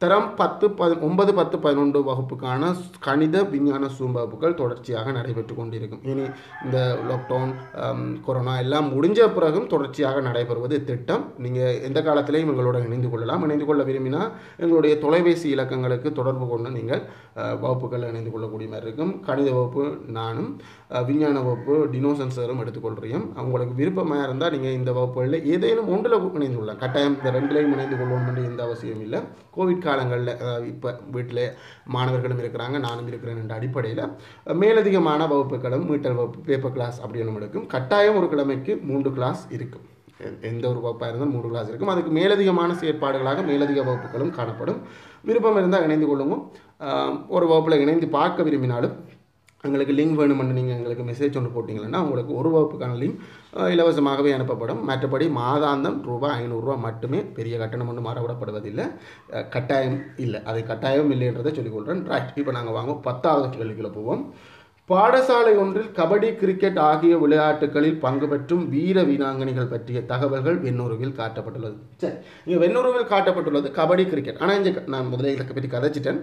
தரம் பத்து பதி ஒன்பது பத்து பதினொன்று வகுப்புக்கான கணித விஞ்ஞான சூம் வகுப்புகள் தொடர்ச்சியாக நடைபெற்று கொண்டிருக்கும் இனி இந்த லாக்டவுன் கொரோனா எல்லாம் முடிஞ்ச பிறகும் தொடர்ச்சியாக நடைபெறுவது திட்டம் நீங்கள் எந்த காலத்திலையும் எங்களோட இணைந்து கொள்ளலாம் இணைந்து கொள்ள விரும்பினா எங்களுடைய தொலைபேசி இலக்கங்களுக்கு தொடர்பு கொண்டு நீங்கள் அஹ், வகுப்புகளில் இணைந்து கொள்ளக்கூடிய மாதிரி இருக்கும் கணித வகுப்பு நானும் அஹ், விஞ்ஞான வகுப்பு டினோசன் சாரும் எடுத்துக்கொள்கிறேன் உங்களுக்கு விருப்பமாக இருந்தால் நீங்கள் இந்த வகுப்புகளில் ஏதேனும் ஒன்றில் இணைந்து கொள்ளலாம் கட்டாயம் இந்த ரெண்டுலையும் இணைந்து கொள்ளணும் என்று எந்த அவசியம் இல்லை கோவிட் காலங்களில் இப்போ வீட்டில் மாணவர்களும் இருக்கிறாங்க நானும் இருக்கிறேன் என்ற அடிப்படையில் மேலதிகமான வகுப்புகளும் மீட்டல் வகுப்பு பேப்பர் கிளாஸ் அப்படின்னு இருக்கும் கட்டாயம் ஒரு கிழமைக்கு மூன்று கிளாஸ் இருக்கும் எ- எந்த ஒரு வகுப்பாக இருந்தாலும் மூன்று கிளாஸ் இருக்கும் அதுக்கு மேலதிகமான செயற்பாடுகளாக மேலதிக வகுப்புகளும் காணப்படும் விருப்பம் இருந்தால் இணைந்து கொள்ளுங்க ஆம், ஒரு வகுப்பில் இணைந்து பார்க்க விரும்பினாலும் எங்களுக்கு லிங்க் வேணுமென்று நீங்கள் எங்களுக்கு மெசேஜ் ஒன்று போட்டிங்கன்னா உங்களுக்கு ஒரு வகுப்புக்கான லிங்க் அஹ், இலவசமாகவே அனுப்பப்படும் மற்றபடி மாதாந்தம் ரூபாய் ஐநூறுரூவா மட்டுமே பெரிய கட்டணம் ஒன்று மாறவிடப்படுவதில்லை அஹ், கட்டாயம் இல்லை அது கட்டாயம் இல்லைன்றதை சொல்லிக்கொள்கிறேன் ரைட் இப்போ நாங்கள் வாங்க பத்தாவது கேள்விக்குள்ள போவோம் பாடசாலை ஒன்றில் கபடி கிரிக்கெட் ஆகிய விளையாட்டுகளில் பங்கு பெற்றும் வீர வீராங்கனைகள் பற்றிய தகவல்கள் வெண்ணுருவில் காட்டப்பட்டுள்ளது சரி இங்கே வெண்ணுருவில் காட்டப்பட்டுள்ளது கபடி கிரிக்கெட் ஆனால் இங்கே நான் முதல்ல இதை பற்றி கதைச்சிட்டேன்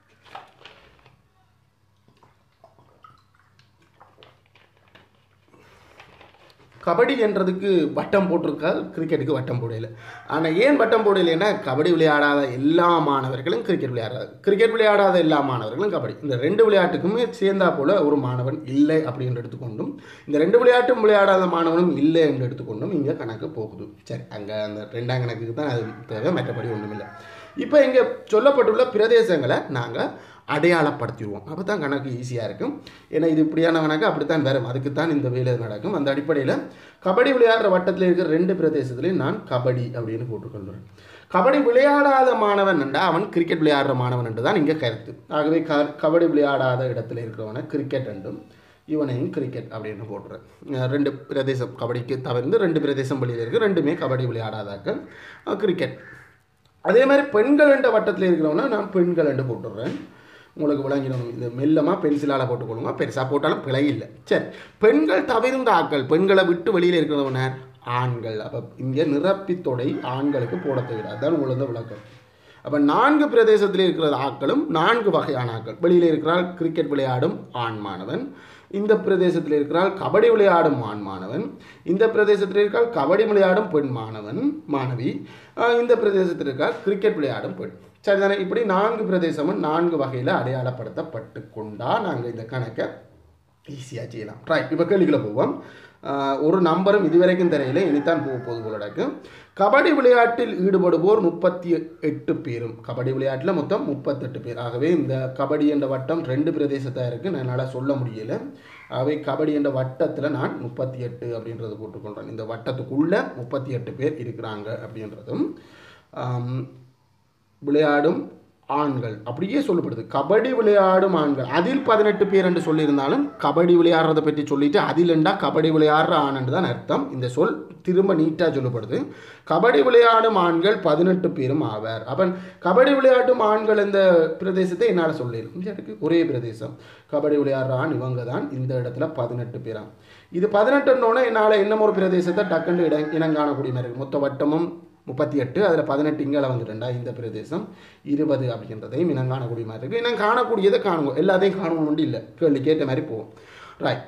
கபடி என்றதுக்கு வட்டம் போட்டிருக்கால் கிரிக்கெட்டுக்கு வட்டம் போடல ஆனால் ஏன் வட்டம் போடலைன்னா கபடி விளையாடாத எல்லா மாணவர்களும் கிரிக்கெட் விளையாடாது கிரிக்கெட் விளையாடாத எல்லா மாணவர்களும் கபடி இந்த ரெண்டு விளையாட்டுக்குமே சேர்ந்தா போல ஒரு மாணவன் இல்லை அப்படின்னு எடுத்துக்கொண்டும் இந்த ரெண்டு விளையாட்டும் விளையாடாத மாணவனும் இல்லை என்று எடுத்துக்கொண்டும் இங்கே கணக்கு போகுது சரி அங்கே அந்த ரெண்டாம் கணக்குக்கு தான் அது தேவை மற்றபடி ஒன்றுமில்லை இப்போ இங்கே சொல்லப்பட்டுள்ள பிரதேசங்களை நாங்கள் அடையாளப்படுத்திடுவோம் அப்போ தான் கணக்கு ஈஸியாக இருக்கும் ஏன்னா இது இப்படியான கணக்கு அப்படித்தான் வரும் அதுக்கு தான் இந்த வேலை நடக்கும் அந்த அடிப்படையில் கபடி விளையாடுற வட்டத்தில் இருக்கிற ரெண்டு பிரதேசத்துலையும் நான் கபடி அப்படின்னு போட்டுக்கொள்கிறேன் கபடி விளையாடாத மாணவன் என்றா அவன் கிரிக்கெட் விளையாடுற மாணவன் என்று தான் இங்கே கருத்து ஆகவே க கபடி விளையாடாத இடத்துல இருக்கிறவனை கிரிக்கெட் என்றும் இவனையும் கிரிக்கெட் அப்படின்னு போட்டுறேன் அஹ் ரெண்டு பிரதேசம் கபடிக்கு தவிர்த்து ரெண்டு பிரதேசம் வெளியில் இருக்குது ரெண்டுமே கபடி விளையாடாதாக்கள் அஹ் கிரிக்கெட் அதே மாதிரி பெண்கள் என்ற வட்டத்தில் இருக்கிறவனா நான் பெண்கள் என்று போட்டுடுறேன் உங்களுக்கு விளங்கிடணும் இது மெல்லமாக பென்சிலால் போட்டுக்கொள்ளுங்க பெருசாக போட்டாலும் பிழை இல்லை சரி பெண்கள் தவிர்ந்த ஆட்கள் பெண்களை விட்டு வெளியில் இருக்கிறவனர் ஆண்கள் அப்போ இங்கே நிரப்பி தொடை ஆண்களுக்கு போட தேவை அதுதான் உங்களுக்கு விளக்கம் அப்போ நான்கு பிரதேசத்தில் இருக்கிற ஆட்களும் நான்கு வகையான ஆட்கள் வெளியில் இருக்கிறால் கிரிக்கெட் விளையாடும் ஆண் மாணவன் இந்த பிரதேசத்தில் இருக்கிறால் கபடி விளையாடும் ஆண் மாணவன் இந்த பிரதேசத்தில் இருக்கிறால் கபடி விளையாடும் பெண் மாணவன் மாணவி ஆஹ் இந்த பிரதேசத்தில் இருக்கால் கிரிக்கெட் விளையாடும் பெண் சரிதானே இப்படி நான்கு பிரதேசமும் நான்கு வகையில் அடையாளப்படுத்தப்பட்டு கொண்டா நாங்கள் இந்த கணக்கை ஈஸியாக செய்யலாம் ரைட் இப்போ கேள்விக்குள்ள போவோம் ஆஹ் ஒரு நம்பரும் இதுவரைக்கும் தெரியல இனித்தான் போக போகுது போலடக்கு கபடி விளையாட்டில் ஈடுபடுவோர் முப்பத்தி எட்டு பேரும் கபடி விளையாட்டில் மொத்தம் முப்பத்தெட்டு பேர் ஆகவே இந்த கபடி என்ற வட்டம் ரெண்டு பிரதேசத்தாக இருக்குது என்னால் சொல்ல முடியல ஆகவே கபடி என்ற வட்டத்தில் நான் முப்பத்தி எட்டு அப்படின்றது போட்டுக்கொள்கிறேன் இந்த வட்டத்துக்குள்ளே முப்பத்தி எட்டு பேர் இருக்கிறாங்க அப்படின்றதும் ஆம், விளையாடும் ஆண்கள் அப்படியே சொல்லப்படுது கபடி விளையாடும் ஆண்கள் அதில் பதினெட்டு பேர் என்று சொல்லியிருந்தாலும் கபடி விளையாடுறதை பற்றி சொல்லிட்டு அதிலண்டா கபடி விளையாடுற ஆண் தான் அர்த்தம் இந்த சொல் திரும்ப நீட்டாக சொல்லப்படுது கபடி விளையாடும் ஆண்கள் பதினெட்டு பேரும் ஆவார் அப்போ கபடி விளையாடும் ஆண்கள் இந்த பிரதேசத்தை என்னால் சொல்லிடும் இந்த இடத்துக்கு ஒரே பிரதேசம் கபடி விளையாடுற ஆண் இவங்க தான் இந்த இடத்துல பதினெட்டு பேராம் இது பதினெட்டுன்னொன்னே என்னால் இன்னும் ஒரு பிரதேசத்தை டக்குன்னு இடம் இனங்காணக்கூடிய மாதிரி இருக்கு மொத்த வட்டமும் முப்பத்தி எட்டு அதில் பதினெட்டு இங்கே வந்துட்டுண்டா இந்த பிரதேசம் இருபது அப்படின்றதையும் இனம் காணக்கூடிய மாதிரி இருக்குது இனம் காணக்கூடியதை காணுங்க எல்லாத்தையும் காணணும் இல்லை கேள்வி கேட்ட மாதிரி போவோம் ரைட்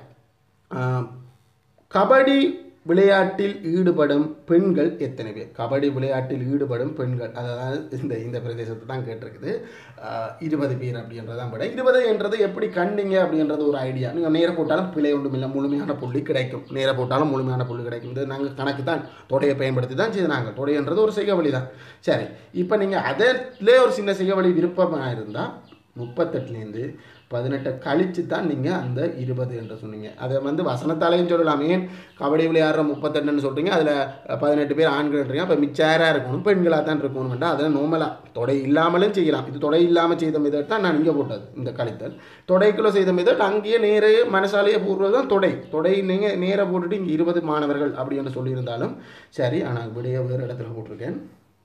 கபடி விளையாட்டில் ஈடுபடும் பெண்கள் எத்தனை பேர் கபடி விளையாட்டில் ஈடுபடும் பெண்கள் அதாவது இந்த இந்த பிரதேசத்தை தான் கேட்டிருக்குது ஆஹ் இருபது பேர் அப்படின்றதான் விட இருபது என்றது எப்படி கண்டிங்க அப்படின்றது ஒரு ஐடியா நீங்கள் நேர போட்டாலும் பிழை ஒன்றும் இல்லை முழுமையான புள்ளி கிடைக்கும் நேர போட்டாலும் முழுமையான புள்ளி கிடைக்கும் இது நாங்கள் கணக்கு தான் தொடையை பயன்படுத்தி தான் செய்து நாங்கள் தொடைன்றது ஒரு செய்யவழி தான் சரி இப்போ நீங்கள் அதிலே ஒரு சின்ன செய்யவழி விருப்பமாக இருந்தால் முப்பத்தெட்டுலேருந்து பதினெட்டை கழித்து தான் நீங்கள் அந்த இருபது என்று சொன்னீங்க அதை வந்து வசனத்தாலையும் சொல்லலாம் ஏன் கபடி விளையாடுற முப்பத்தெட்டுன்னு சொல்கிறீங்க அதில் பதினெட்டு பேர் ஆண்கள்ன்றீங்க அப்போ மிச்சாராக இருக்கணும் பெண்களாக தான் இருக்கணும்ன்றா அதில் நோமலாக தொடை இல்லாமலும் செய்யலாம் இது தொடை இல்லாமல் செய்த மெதட் தான் நான் இங்கே போட்டது இந்த கழித்தல் தொடைக்குள்ளே செய்த மெதட் அங்கேயே நேரே மனசாலேயே போடுறது தான் தொடை தொடை நீங்கள் நேராக போட்டுட்டு இங்கே இருபது மாணவர்கள் அப்படி என்று சொல்லியிருந்தாலும் சரி ஆனால் விடைய வேறு இடத்துல போட்டிருக்கேன்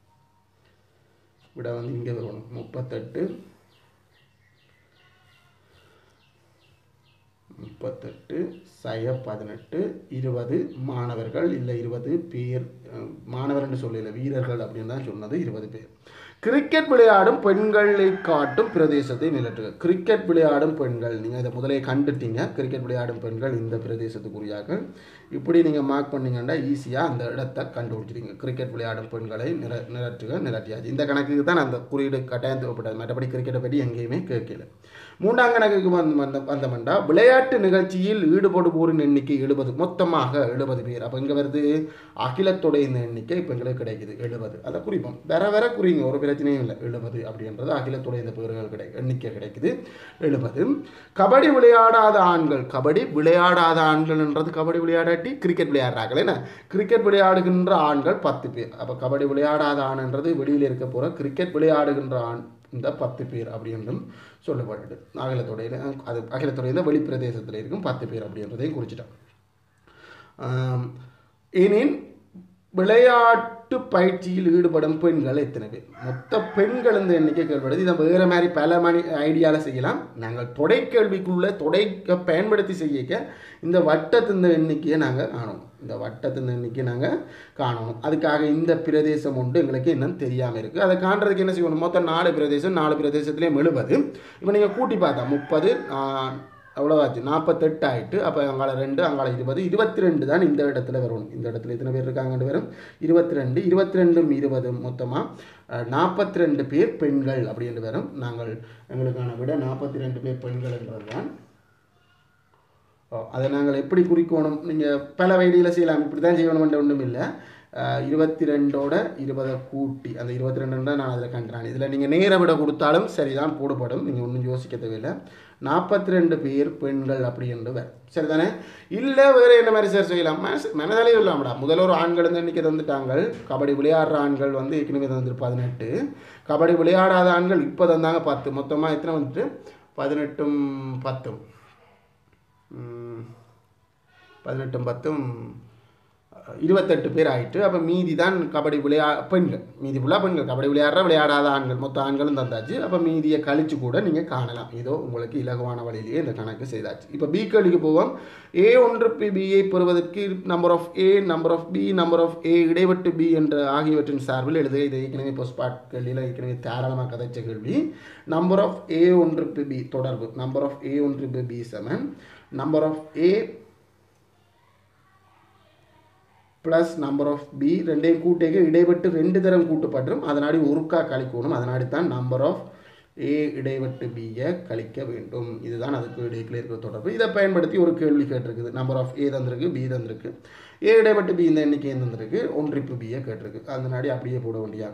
விட வந்து இங்கே வரணும் முப்பத்தெட்டு முப்பத்தெட்டு சய பதினெட்டு இருபது மாணவர்கள் இல்லை இருபது பேர் அஹ், மாணவர் என்று சொல்லல வீரர்கள் அப்படின்னு தான் சொன்னது இருபது பேர் கிரிக்கெட் விளையாடும் பெண்களை காட்டும் பிரதேசத்தை நிலற்றுக கிரிக்கெட் விளையாடும் பெண்கள் நீங்கள் இதை முதலே கண்டுட்டீங்க கிரிக்கெட் விளையாடும் பெண்கள் இந்த பிரதேசத்துக்குரியாக்கள் இப்படி நீங்கள் மார்க் பண்ணீங்கன்னா ஈஸியாக அந்த இடத்தை கண்டுபிடிச்சிருங்க கிரிக்கெட் விளையாடும் பெண்களை நிற நிரட்டுக நிரட்டியாச்சு இந்த கணக்குக்கு தான் அந்த குறியீடு கட்டாயம் தேவைப்பட்டது மற்றபடி கிரிக்கெட்டை பற்றி எங்கேயுமே கேட்கல மூன்றாம் கணக்குக்கு வந்து வந்த வந்தமெண்டா விளையாட்டு நிகழ்ச்சியில் ஈடுபடுவோரின் எண்ணிக்கை எழுபது மொத்தமாக எழுபது பேர் அப்போ இங்கே வருது அகிலத்துடைய இந்த எண்ணிக்கை இப்போ எங்களுக்கு கிடைக்குது எழுபது அதை குறிப்போம் வேற வேற குறிங்க ஒரு பிரச்சனையும் இல்லை எழுபது அப்படின்றது அகிலத்துடைய இந்த பேர்கள் கிடை எண்ணிக்கை கிடைக்குது எழுபது கபடி விளையாடாத ஆண்கள் கபடி விளையாடாத ஆண்கள்ன்றது கபடி விளையாடாட்டி கிரிக்கெட் விளையாடுறார்கள் என்ன கிரிக்கெட் விளையாடுகின்ற ஆண்கள் பத்து பேர் அப்போ கபடி விளையாடாத ஆண்ன்றது வெளியில் இருக்க போகிற கிரிக்கெட் விளையாடுகின்ற ஆண் இந்த பத்து பேர் அப்படின்றும் சொல்லப்பட்டது அகிலத்துறையில் அது அகிலத்துறையில் வெளிப்பிரதேசத்தில் இருக்கும் பத்து பேர் அப்படின்றதையும் குறிச்சிட்டோம் ஆம், எனின் விளையாட்டு பயிற்சியில் ஈடுபடும் பெண்கள் எத்தனை பேர் மொத்த பெண்கள் இந்த எண்ணிக்கை கேள்விப்படுது இதை வேறு மாதிரி பல மணி ஐடியாவில் செய்யலாம் நாங்கள் தொடை கேள்விக்குள்ளே தொடைக்க பயன்படுத்தி செய்யக்க இந்த வட்டத்தின் எண்ணிக்கையை நாங்கள் காணணும் இந்த வட்டத்தின் எண்ணிக்கையை நாங்கள் காணணும் அதுக்காக இந்த பிரதேசம் உண்டு எங்களுக்கு என்னன்னு தெரியாமல் இருக்குது அதை காண்றதுக்கு என்ன செய்யணும் மொத்தம் நாலு பிரதேசம் நாலு பிரதேசத்துலேயும் எழுபது இப்போ நீங்கள் கூட்டி பார்த்தா முப்பது அவ்வளோவாச்சு நாற்பத்தெட்டு ஆயிட்டு அப்போ அங்கால ரெண்டு அங்கால இருபது இருபத்தி ரெண்டு தான் இந்த இடத்துல வரும் இந்த இடத்துல எத்தனை பேர் இருக்காங்கன்னு வரும் இருபத்தி ரெண்டு இருபத்தி ரெண்டும் இருபது மொத்தமாக நாற்பத்தி ரெண்டு பேர் பெண்கள் அப்படின்னு வரும் நாங்கள் எங்களுக்கான விட நாற்பத்தி ரெண்டு பேர் பெண்கள் என்றது தான் ஓ, அதை நாங்கள் எப்படி குறிக்கணும் நீங்கள் பல வழியில் செய்யலாம் இப்படி தான் செய்யணும்ன்ற ஒன்றும் இல்லை இருபத்தி ரெண்டோட இருபதை கூட்டி அந்த இருபத்தி ரெண்டு நான் அதில் கண்டான் இதில் நீங்கள் நேர விட கொடுத்தாலும் சரிதான் போடப்படும் நீங்கள் ஒன்றும் யோசிக்க தேவையில்லை நாற்பத்தி ரெண்டு பேர் பெண்கள் அப்படின்றது வேறு சரிதானே இல்லை வேறு என்ன மாதிரி சார் செய்யலாம் மனசு மனதாலே இல்லாமடா முதல்ல ஒரு ஆண்கள் வந்து எண்ணிக்கை தந்துட்டாங்க கபடி விளையாடுற ஆண்கள் வந்து ஏற்கனவே தந்துட்டு பதினெட்டு கபடி விளையாடாத ஆண்கள் இப்போ தந்தாங்க பத்து மொத்தமாக எத்தனை வந்துட்டு பதினெட்டும் பத்தும் ம், பதினெட்டும் பத்தும் அஹ், இருபத்தெட்டு பேர் ஆயிட்டு அப்போ மீதி தான் கபடி விளையா பெண்கள் மீதி ஃபுல்லாக பெண்கள் கபடி விளையாடுற விளையாடாத ஆண்கள் மொத்த ஆண்களும் தந்தாச்சு அப்போ மீதியை கழிச்சு கூட நீங்கள் காணலாம் ஏதோ உங்களுக்கு இலகுவான வழியிலேயே இந்த கணக்கு செய்தாச்சு இப்போ பி கேள்விக்கு போவோம் ஏ ஒன்று பி பியை பெறுவதற்கு number of A number of B number of A இடைவெட்டு பி என்ற ஆகியவற்றின் சார்பில் எழுதுக இது ஏற்கனவே இப்போ ஸ்பாட் கேள்வியில் ஏற்கனவே தாராளமாக கதைச்ச கேள்வி நம்பர் ஆஃப் ஏ ஒன்று பி பி தொடர்பு நம்பர் ஆஃப் ஏ ஒன்று B B seven number of A plus number of B ரெண்டையும் கூட்டேக்கு இடைவெட்டு ரெண்டு தரம் கூட்டப்பட்டும் அதனாடி ஒருக்கா கழிக்கணும் அதனாடி தான் நம்பர் ஆஃப் ஏ இடைவெட்டு பியை கழிக்க வேண்டும் இதுதான் அதுக்கு இடையில இருக்கிற தொடர்பு இதை பயன்படுத்தி ஒரு கேள்வி கேட்டிருக்குது நம்பர் ஆஃப் ஏ தந்திருக்கு பி தந்திருக்கு ஏ இடைவெட்டு பி இந்த எண்ணிக்கை தந்திருக்கு ஒன்றிப்பு பியை கேட்டிருக்கு அதனாடி அப்படியே போட வேண்டியா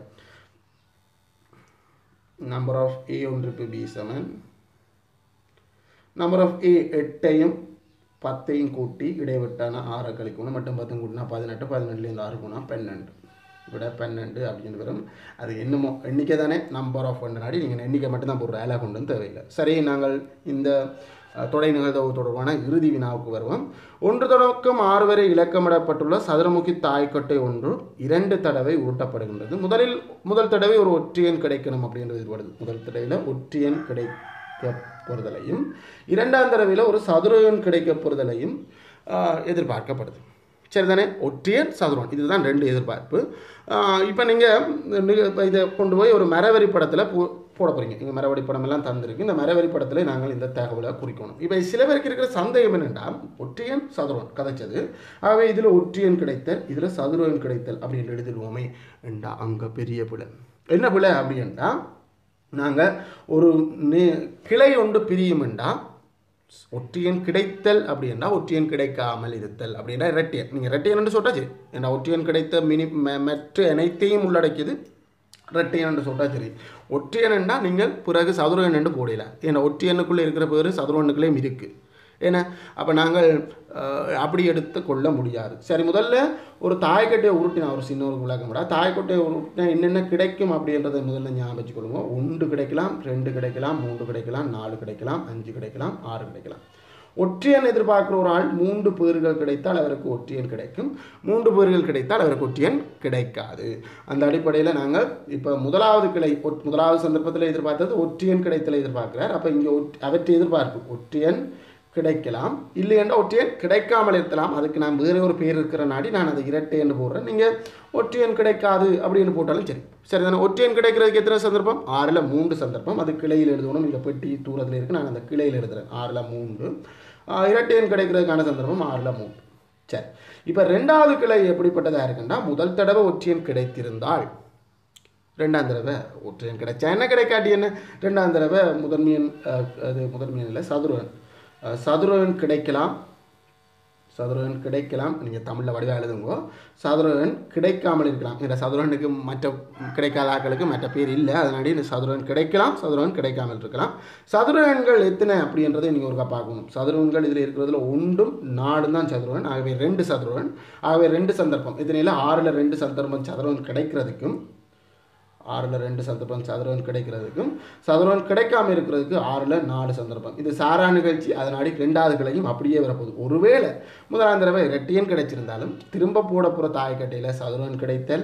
நம்பர் ஆஃப் ஏ ஒன்றிப்பு B seven number of A எட்டையும் பத்தையும் கூட்டி இடைவெட்டான ஆறை கழிக்கணும் மட்டும் பத்தும் கூட்டினா பதினெட்டு பதினெட்டுலேருந்து ஆறு போனால் பன்னெண்டு விட பன்னெண்டு அப்படின்னு வரும் அது என்னமோ எண்ணிக்கை தானே நம்பர் ஆஃப் நாடி நீங்கள் எண்ணிக்கை மட்டும்தான் போடுற வேலை கொண்டு வந்து தேவையில்லை சரி நாங்கள் இந்த அஹ், தொடை நிகழ்வு தொடர்பான இறுதி வினாவுக்கு வருவோம் ஒன்று தொடக்கம் ஆறு வரை இலக்கமிடப்பட்டுள்ள சதுரமுகி தாய்க்கொட்டை ஒன்று இரண்டு தடவை உருட்டப்படுகின்றது முதலில் முதல் தடவை ஒரு ஒற்றியன் கிடைக்கணும் அப்படின்றது வருது முதல் தடவையில் ஒற்றியன் கிடைக்க பொறுதலையும் இரண்டாம் தடவையில் ஒரு சதுர எண் கிடைக்க பொறுதலையும் ஆஹ், எதிர்பார்க்கப்படுது சரிதானே ஒற்றியன் சதுரம் இதுதான் ரெண்டு எதிர்பார்ப்பு இப்போ நீங்கள் இதை கொண்டு போய் ஒரு மரவரி படத்தில் போ போட போகிறீங்க இங்கே மரவரி படம் எல்லாம் தந்திருக்கு இந்த மரவரி படத்தில் நாங்கள் இந்த தகவலை குறிக்கணும் இப்போ சில பேருக்கு இருக்கிற சந்தேகம் என்னென்னா ஒற்றியன் சதுரம் கதைச்சது ஆகவே இதில் ஒற்றியன் கிடைத்தல் இதில் சதுரன் கிடைத்தல் அப்படின்னு எழுதிடுவோமே என்றா அங்கே பெரிய பிள்ளை என்ன பிள்ளை அப்படின்ட்டா நாங்கள் ஒரு நே கிளை ஒன்று பிரியுமெண்டா ஒற்றியன் கிடைத்தல் அப்படின்னா ஒற்றியன் கிடைக்காமல் இருத்தல் அப்படின்னா இரட்டியன் நீங்கள் இரட்டியன் சொல்லிட்டாச்சு ஏன்னா ஒற்றியன் கிடைத்த மினி ம- மற்ற அனைத்தையும் உள்ளடக்கியது இரட்டையன் என்று சொல்லிட்டா சரி ஒற்றியன்டா நீங்கள் பிறகு சதுரன் என்று போடல ஏன்னா ஒற்றியனுக்குள்ளே இருக்கிற பேர் சதுரனுக்குள்ளேயும் இருக்குது ஏன்னா அப்போ நாங்கள் அஹ், அப்படி எடுத்து கொள்ள முடியாது சரி முதல்ல ஒரு தாய்க்கட்டையை உருட்டினா ஒரு சின்ன ஒரு விளக்கம் விட தாய்க்கட்டையை உருட்டினா என்னென்ன கிடைக்கும் அப்படின்றத முதல்ல ஞாபகம் வச்சுக்கொள்ளுங்க ஒன்று கிடைக்கலாம் ரெண்டு கிடைக்கலாம் மூன்று கிடைக்கலாம் நாலு கிடைக்கலாம் அஞ்சு கிடைக்கலாம் ஆறு கிடைக்கலாம் ஒற்றியன் எதிர்பார்க்குற ஒரு ஆள் மூன்று பேர்கள் கிடைத்தால் அவருக்கு ஒற்றியன் கிடைக்கும் மூன்று பேர்கள் கிடைத்தால் அவருக்கு ஒற்றியன் கிடைக்காது அந்த அடிப்படையில் நாங்கள் இப்போ முதலாவது கிளை ஒட்- முதலாவது சந்தர்ப்பத்தில் எதிர்பார்த்தது ஒற்றியன் கிடைத்தலை எதிர்பார்க்கிறார் அப்போ இங்கே அவற்றை எதிர்பார்ப்பு ஒற்றியன் கிடைக்கலாம் இல்லையென்றா ஒற்றையன் கிடைக்காமல் இருக்கலாம் அதுக்கு நான் வேறு ஒரு பேர் இருக்கிற நாடி நான் அதை இரட்டை என்று போடுறேன் நீங்கள் ஒற்றையன் கிடைக்காது அப்படின்னு போட்டாலும் சரி சரி தானே ஒற்றையன் கிடைக்கிறதுக்கு எத்தனை சந்தர்ப்பம் ஆறில் மூன்று சந்தர்ப்பம் அது கிளையில் எழுதணும் இந்த பெட்டி தூரத்தில் இருக்குது நான் அந்த கிளையில் எழுதுறேன் ஆறில் மூன்று ஆஹ் இரட்டையன் கிடைக்கிறதுக்கான சந்தர்ப்பம் ஆறில் மூன்று சரி இப்போ ரெண்டாவது கிளை எப்படிப்பட்டதாக இருக்குன்னா முதல் தடவை ஒற்றையன் கிடைத்திருந்தால் ரெண்டாம் தடவை ஒற்றையன் கிடைச்சா என்ன கிடைக்காட்டி என்ன ரெண்டாம் தடவை முதன்மையன் அஹ், அது முதன்மையன் இல்லை சதுரன் அஹ், சதுரன் கிடைக்கலாம் சதுரன் கிடைக்கலாம் நீங்கள் தமிழில் வடிவாக எழுதுங்க சதுரன் கிடைக்காமல் இருக்கலாம் இந்த சதுரனுக்கு மற்ற கிடைக்காத ஆட்களுக்கு மற்ற பேர் இல்லை அதனாடி இந்த சதுரன் கிடைக்கலாம் சதுரன் கிடைக்காமல் இருக்கலாம் சதுரன்கள் எத்தனை அப்படின்றதை நீங்கள் ஒருக்கா பார்க்கணும் சதுரன்கள் இதில் இருக்கிறதுல ஒன்றும் நாடும் தான் சதுரன் ஆகவே ரெண்டு சதுரன் ஆகவே ரெண்டு சந்தர்ப்பம் இதனால ஆறில் ரெண்டு சந்தர்ப்பம் சதுரன் கிடைக்கிறதுக்கும் ஆறில் ரெண்டு சந்தர்ப்பம் சதுரன் கிடைக்கிறதுக்கும் சதுரன் கிடைக்காம இருக்கிறதுக்கு ஆறில் நாலு சந்தர்ப்பம் இது சாரா நிகழ்ச்சி அதனாடி ரெண்டாவது கிளையும் அப்படியே வரப்போகுது ஒருவேளை முதலாம் தடவை ரெட்டியன் கிடைச்சிருந்தாலும் திரும்ப போட போகிற தாய்க்கட்டையில் சதுரன் கிடைத்தல்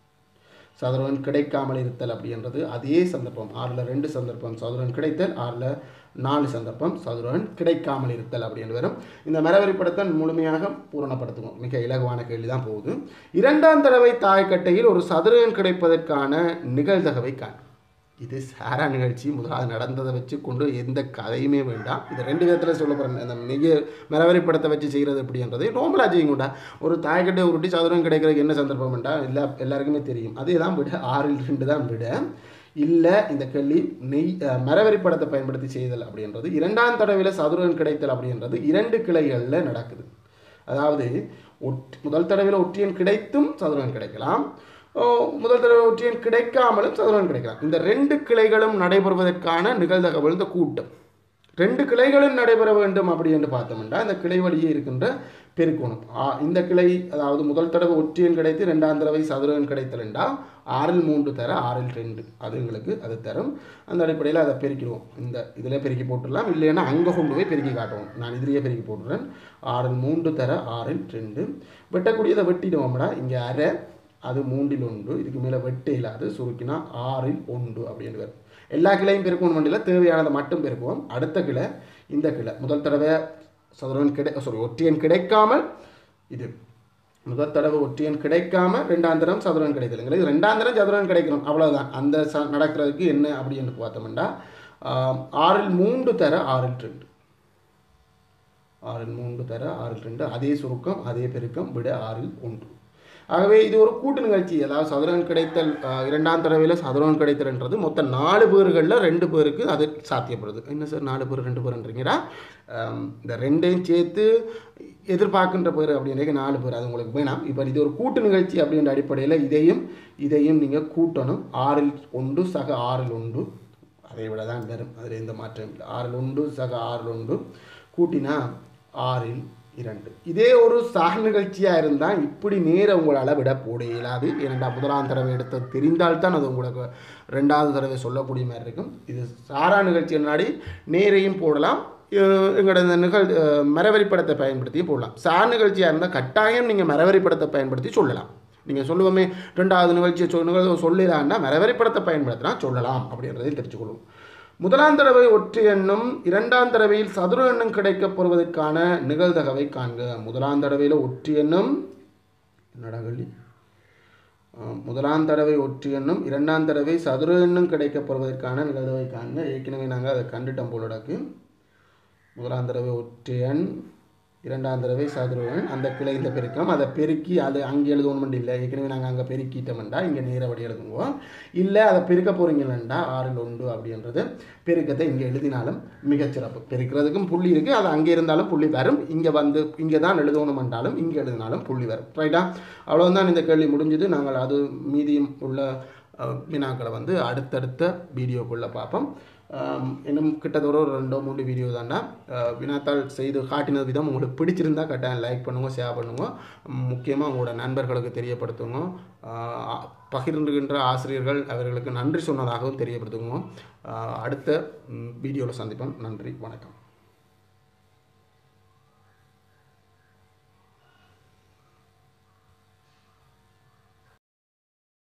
சதுரன் கிடைக்காமல் இருத்தல் அப்படின்றது அதே சந்தர்ப்பம் ஆறில் ரெண்டு சந்தர்ப்பம் சதுரன் கிடைத்தல் ஆறில் நாலு சந்தர்ப்பம் சதுரன் கிடைக்காமல் இருத்தல் அப்படின்னு வரும் இந்த மரவரிப்படத்தை முழுமையாக பூரணப்படுத்துவோம் மிக இலகுவான கேள்வி தான் போகுது இரண்டாம் தடவை தாய்க்கட்டையில் ஒரு சதுரன் கிடைப்பதற்கான நிகழ்தகவை காண் இது சாரா நிகழ்ச்சி முதலாவது நடந்ததை வச்சு கொண்டு எந்த கதையுமே வேண்டாம் இது ரெண்டு விதத்தில் சொல்ல போகிறேன் அந்த மிக மரவரி படத்தை வச்சு செய்கிறது எப்படின்றது நார்மலாக செய்யுங்கடா ஒரு தாய்க்கட்டை உருட்டி சதுரம் கிடைக்கிறதுக்கு என்ன சந்தர்ப்பம் வேண்டாம் எல்லா எல்லாருக்குமே தெரியும் அதே தான் விட ஆறில் ரெண்டு தான் விட இல்லை இந்த கேள்வி நெய் அஹ், மரவரி படத்தை பயன்படுத்தி செய்தல் அப்படின்றது இரண்டாம் தடவையில் சதுரன் கிடைத்தல் அப்படின்றது இரண்டு கிளைகளில் நடக்குது அதாவது ஒட் முதல் தடவையில் ஒற்றியன் கிடைத்தும் சதுரன் கிடைக்கலாம் ஓ, முதல் தடவை ஒற்றியன் கிடைக்காமலும் சதுரன் கிடைக்கலாம் இந்த ரெண்டு கிளைகளும் நடைபெறுவதற்கான நிகழ்தகவல் இந்த கூட்டம் ரெண்டு கிளைகளும் நடைபெற வேண்டும் அப்படி என்று பார்த்தோம்னா இந்த கிளை வழியே இருக்கின்ற பெருக்கோணம் ஆ, இந்த கிளை அதாவது முதல் தடவை ஒற்றியன் கிடைத்து ரெண்டாம் தடவை சதுரன் கிடைத்தலண்டா ஆறில் மூன்று தர ஆறில் ரெண்டு அது எங்களுக்கு அது தரும் அந்த அடிப்படையில் அதை பெருக்கிடுவோம் இந்த இதில் பெருக்கி போட்டுடலாம் இல்லைன்னா அங்கே கொண்டு போய் பெருக்கி காட்டுவோம் நான் இதிலேயே பெருக்கி போட்டுறேன் ஆறில் மூன்று தர ஆறில் ரெண்டு வெட்டக்கூடியதை வெட்டிடுவோம்டா இங்கே அரை அது மூன்றில் ஒன்று இதுக்கு மேலே வெட்ட இல்லாது சுருக்கினா ஆறில் ஒன்று அப்படின்னு வரும் எல்லா கிளையும் பெருக்கணும் வண்டியில் தேவையானதை மட்டும் பெருக்குவோம் அடுத்த கிளை இந்த கிளை முதல் தடவை சதுரன் கிடை சாரி ஒற்றியன் கிடைக்காமல் இது முதல் தடவை ஒற்றியன் கிடைக்காம ரெண்டாம் தரம் சதுரன் கிடைக்கல இது ரெண்டாம் தரம் சதுரன் கிடைக்கணும் அவ்வளவுதான் அந்த ச நடக்கிறதுக்கு என்ன அப்படின்னு பார்த்தோம்னா ஆம், ஆறில் மூன்று தர ஆறில் ரெண்டு ஆறில் மூன்று தர ஆறில் ரெண்டு அதே சுருக்கம் அதே பெருக்கம் விட ஆறில் ஒன்று ஆகவே இது ஒரு கூட்டு நிகழ்ச்சி அதாவது சதுரன் கிடைத்தல் ஆஹ், இரண்டாம் தடவையில் சதுரன் கிடைத்தல்ன்றது மொத்தம் நாலு பேர்களில் ரெண்டு பேருக்கு அது சாத்தியப்படுது என்ன சார் நாலு பேர் ரெண்டு பேருன்றீங்களா ஆம், இந்த ரெண்டையும் சேர்த்து எதிர்பார்க்கின்ற பேர் அப்படின்றக்கு நாலு பேர் அது உங்களுக்கு வேணாம் இப்போ இது ஒரு கூட்டு நிகழ்ச்சி அப்படின்ற அடிப்படையில் இதையும் இதையும் நீங்கள் கூட்டணும் ஆறில் ஒன்று சக ஆறில் ஒன்று அதை விட தான் வரும் அதில் எந்த மாற்றம் இல்லை ஆறில் ஒன்று சக ஆறில் ஒன்று கூட்டினா ஆறில் இரண்டு இதே ஒரு சார் நிகழ்ச்சியாக இருந்தால் இப்படி நேர உங்களால் விட போட இயலாது ஏனென்றால் முதலாம் தடவை எடுத்து தெரிந்தால்தான் அது உங்களுக்கு ரெண்டாவது தடவை சொல்லக்கூடிய மாதிரி இருக்கும் இது சாரா நிகழ்ச்சி முன்னாடி நேரையும் போடலாம் அஹ் எங்களோட இந்த நிகழ் அஹ் மரவரி படத்தை பயன்படுத்தியும் போடலாம் சார் நிகழ்ச்சியாக இருந்தால் கட்டாயம் நீங்கள் மரவரி படத்தை பயன்படுத்தி சொல்லலாம் நீங்கள் சொல்லுவோமே ரெண்டாவது நிகழ்ச்சியை சொல் நிகழ்வு சொல்லலான்னா மரவரி படத்தை பயன்படுத்தினா சொல்லலாம் அப்படின்றதையும் தெரிஞ்சுக்கொள்வோம் முதலாம் தடவை ஒற்றை எண்ணும் இரண்டாம் தடவையில் சதுர எண்ணும் கிடைக்கப் பெறுவதற்கான நிகழ்தகவை காண்க முதலாம் தடவையில் ஒற்றை எண்ணும் என்னடா கல்வி ஆம், முதலாம் தடவை ஒற்று எண்ணும் இரண்டாம் தடவை சதுர எண்ணும் கிடைக்கப்படுவதற்கான நிகழ்தகவை காண்க ஏற்கனவே நாங்கள் அதை கண்டுட்டோம் போலடக்கு முதலாம் தடவை ஒற்று எண் இரண்டாம் தடவை சதுர எண் அந்த கிளை இந்த பெருக்கம் அதை பெருக்கி அது அங்கே எழுதணும் இல்லை ஏற்கனவே நாங்கள் அங்கே பெருக்கிட்டோம்டா இங்கே நேரவடி எழுதுவோம் இல்லை அதை பெருக்க போகிறீங்களா ஆறில் ஒன்று அப்படின்றது பெருக்கத்தை இங்கே எழுதினாலும் மிகச்சிறப்பு பெருக்கிறதுக்கும் புள்ளி இருக்குது அது அங்கே இருந்தாலும் புள்ளி வரும் இங்கே வந்து இங்கே தான் எழுதணுமென்றாலும் இங்கே எழுதினாலும் புள்ளி வரும் ரைட்டா அவ்வளோதான் இந்த கேள்வி முடிஞ்சது நாங்கள் அது மீதியும் உள்ள அஹ், வினாக்களை வந்து அடுத்தடுத்த வீடியோக்குள்ளே பார்ப்போம் ஆம், இன்னும் கிட்டத்தட்ட ஒரு ரெண்டோ மூணு வீடியோ தாண்டா அஹ், வினாத்தாள் செய்து காட்டின விதம் உங்களுக்கு பிடிச்சிருந்தா கட்டாயம் லைக் பண்ணுங்க ஷேர் பண்ணுங்க முக்கியமாக உங்களோட நண்பர்களுக்கு தெரியப்படுத்துங்க ஆஹ், பகிர்ந்துகின்ற ஆசிரியர்கள் அவர்களுக்கு நன்றி சொன்னதாகவும் தெரியப்படுத்துங்க ஆஹ், அடுத்த வீடியோவில் சந்திப்போம் நன்றி வணக்கம்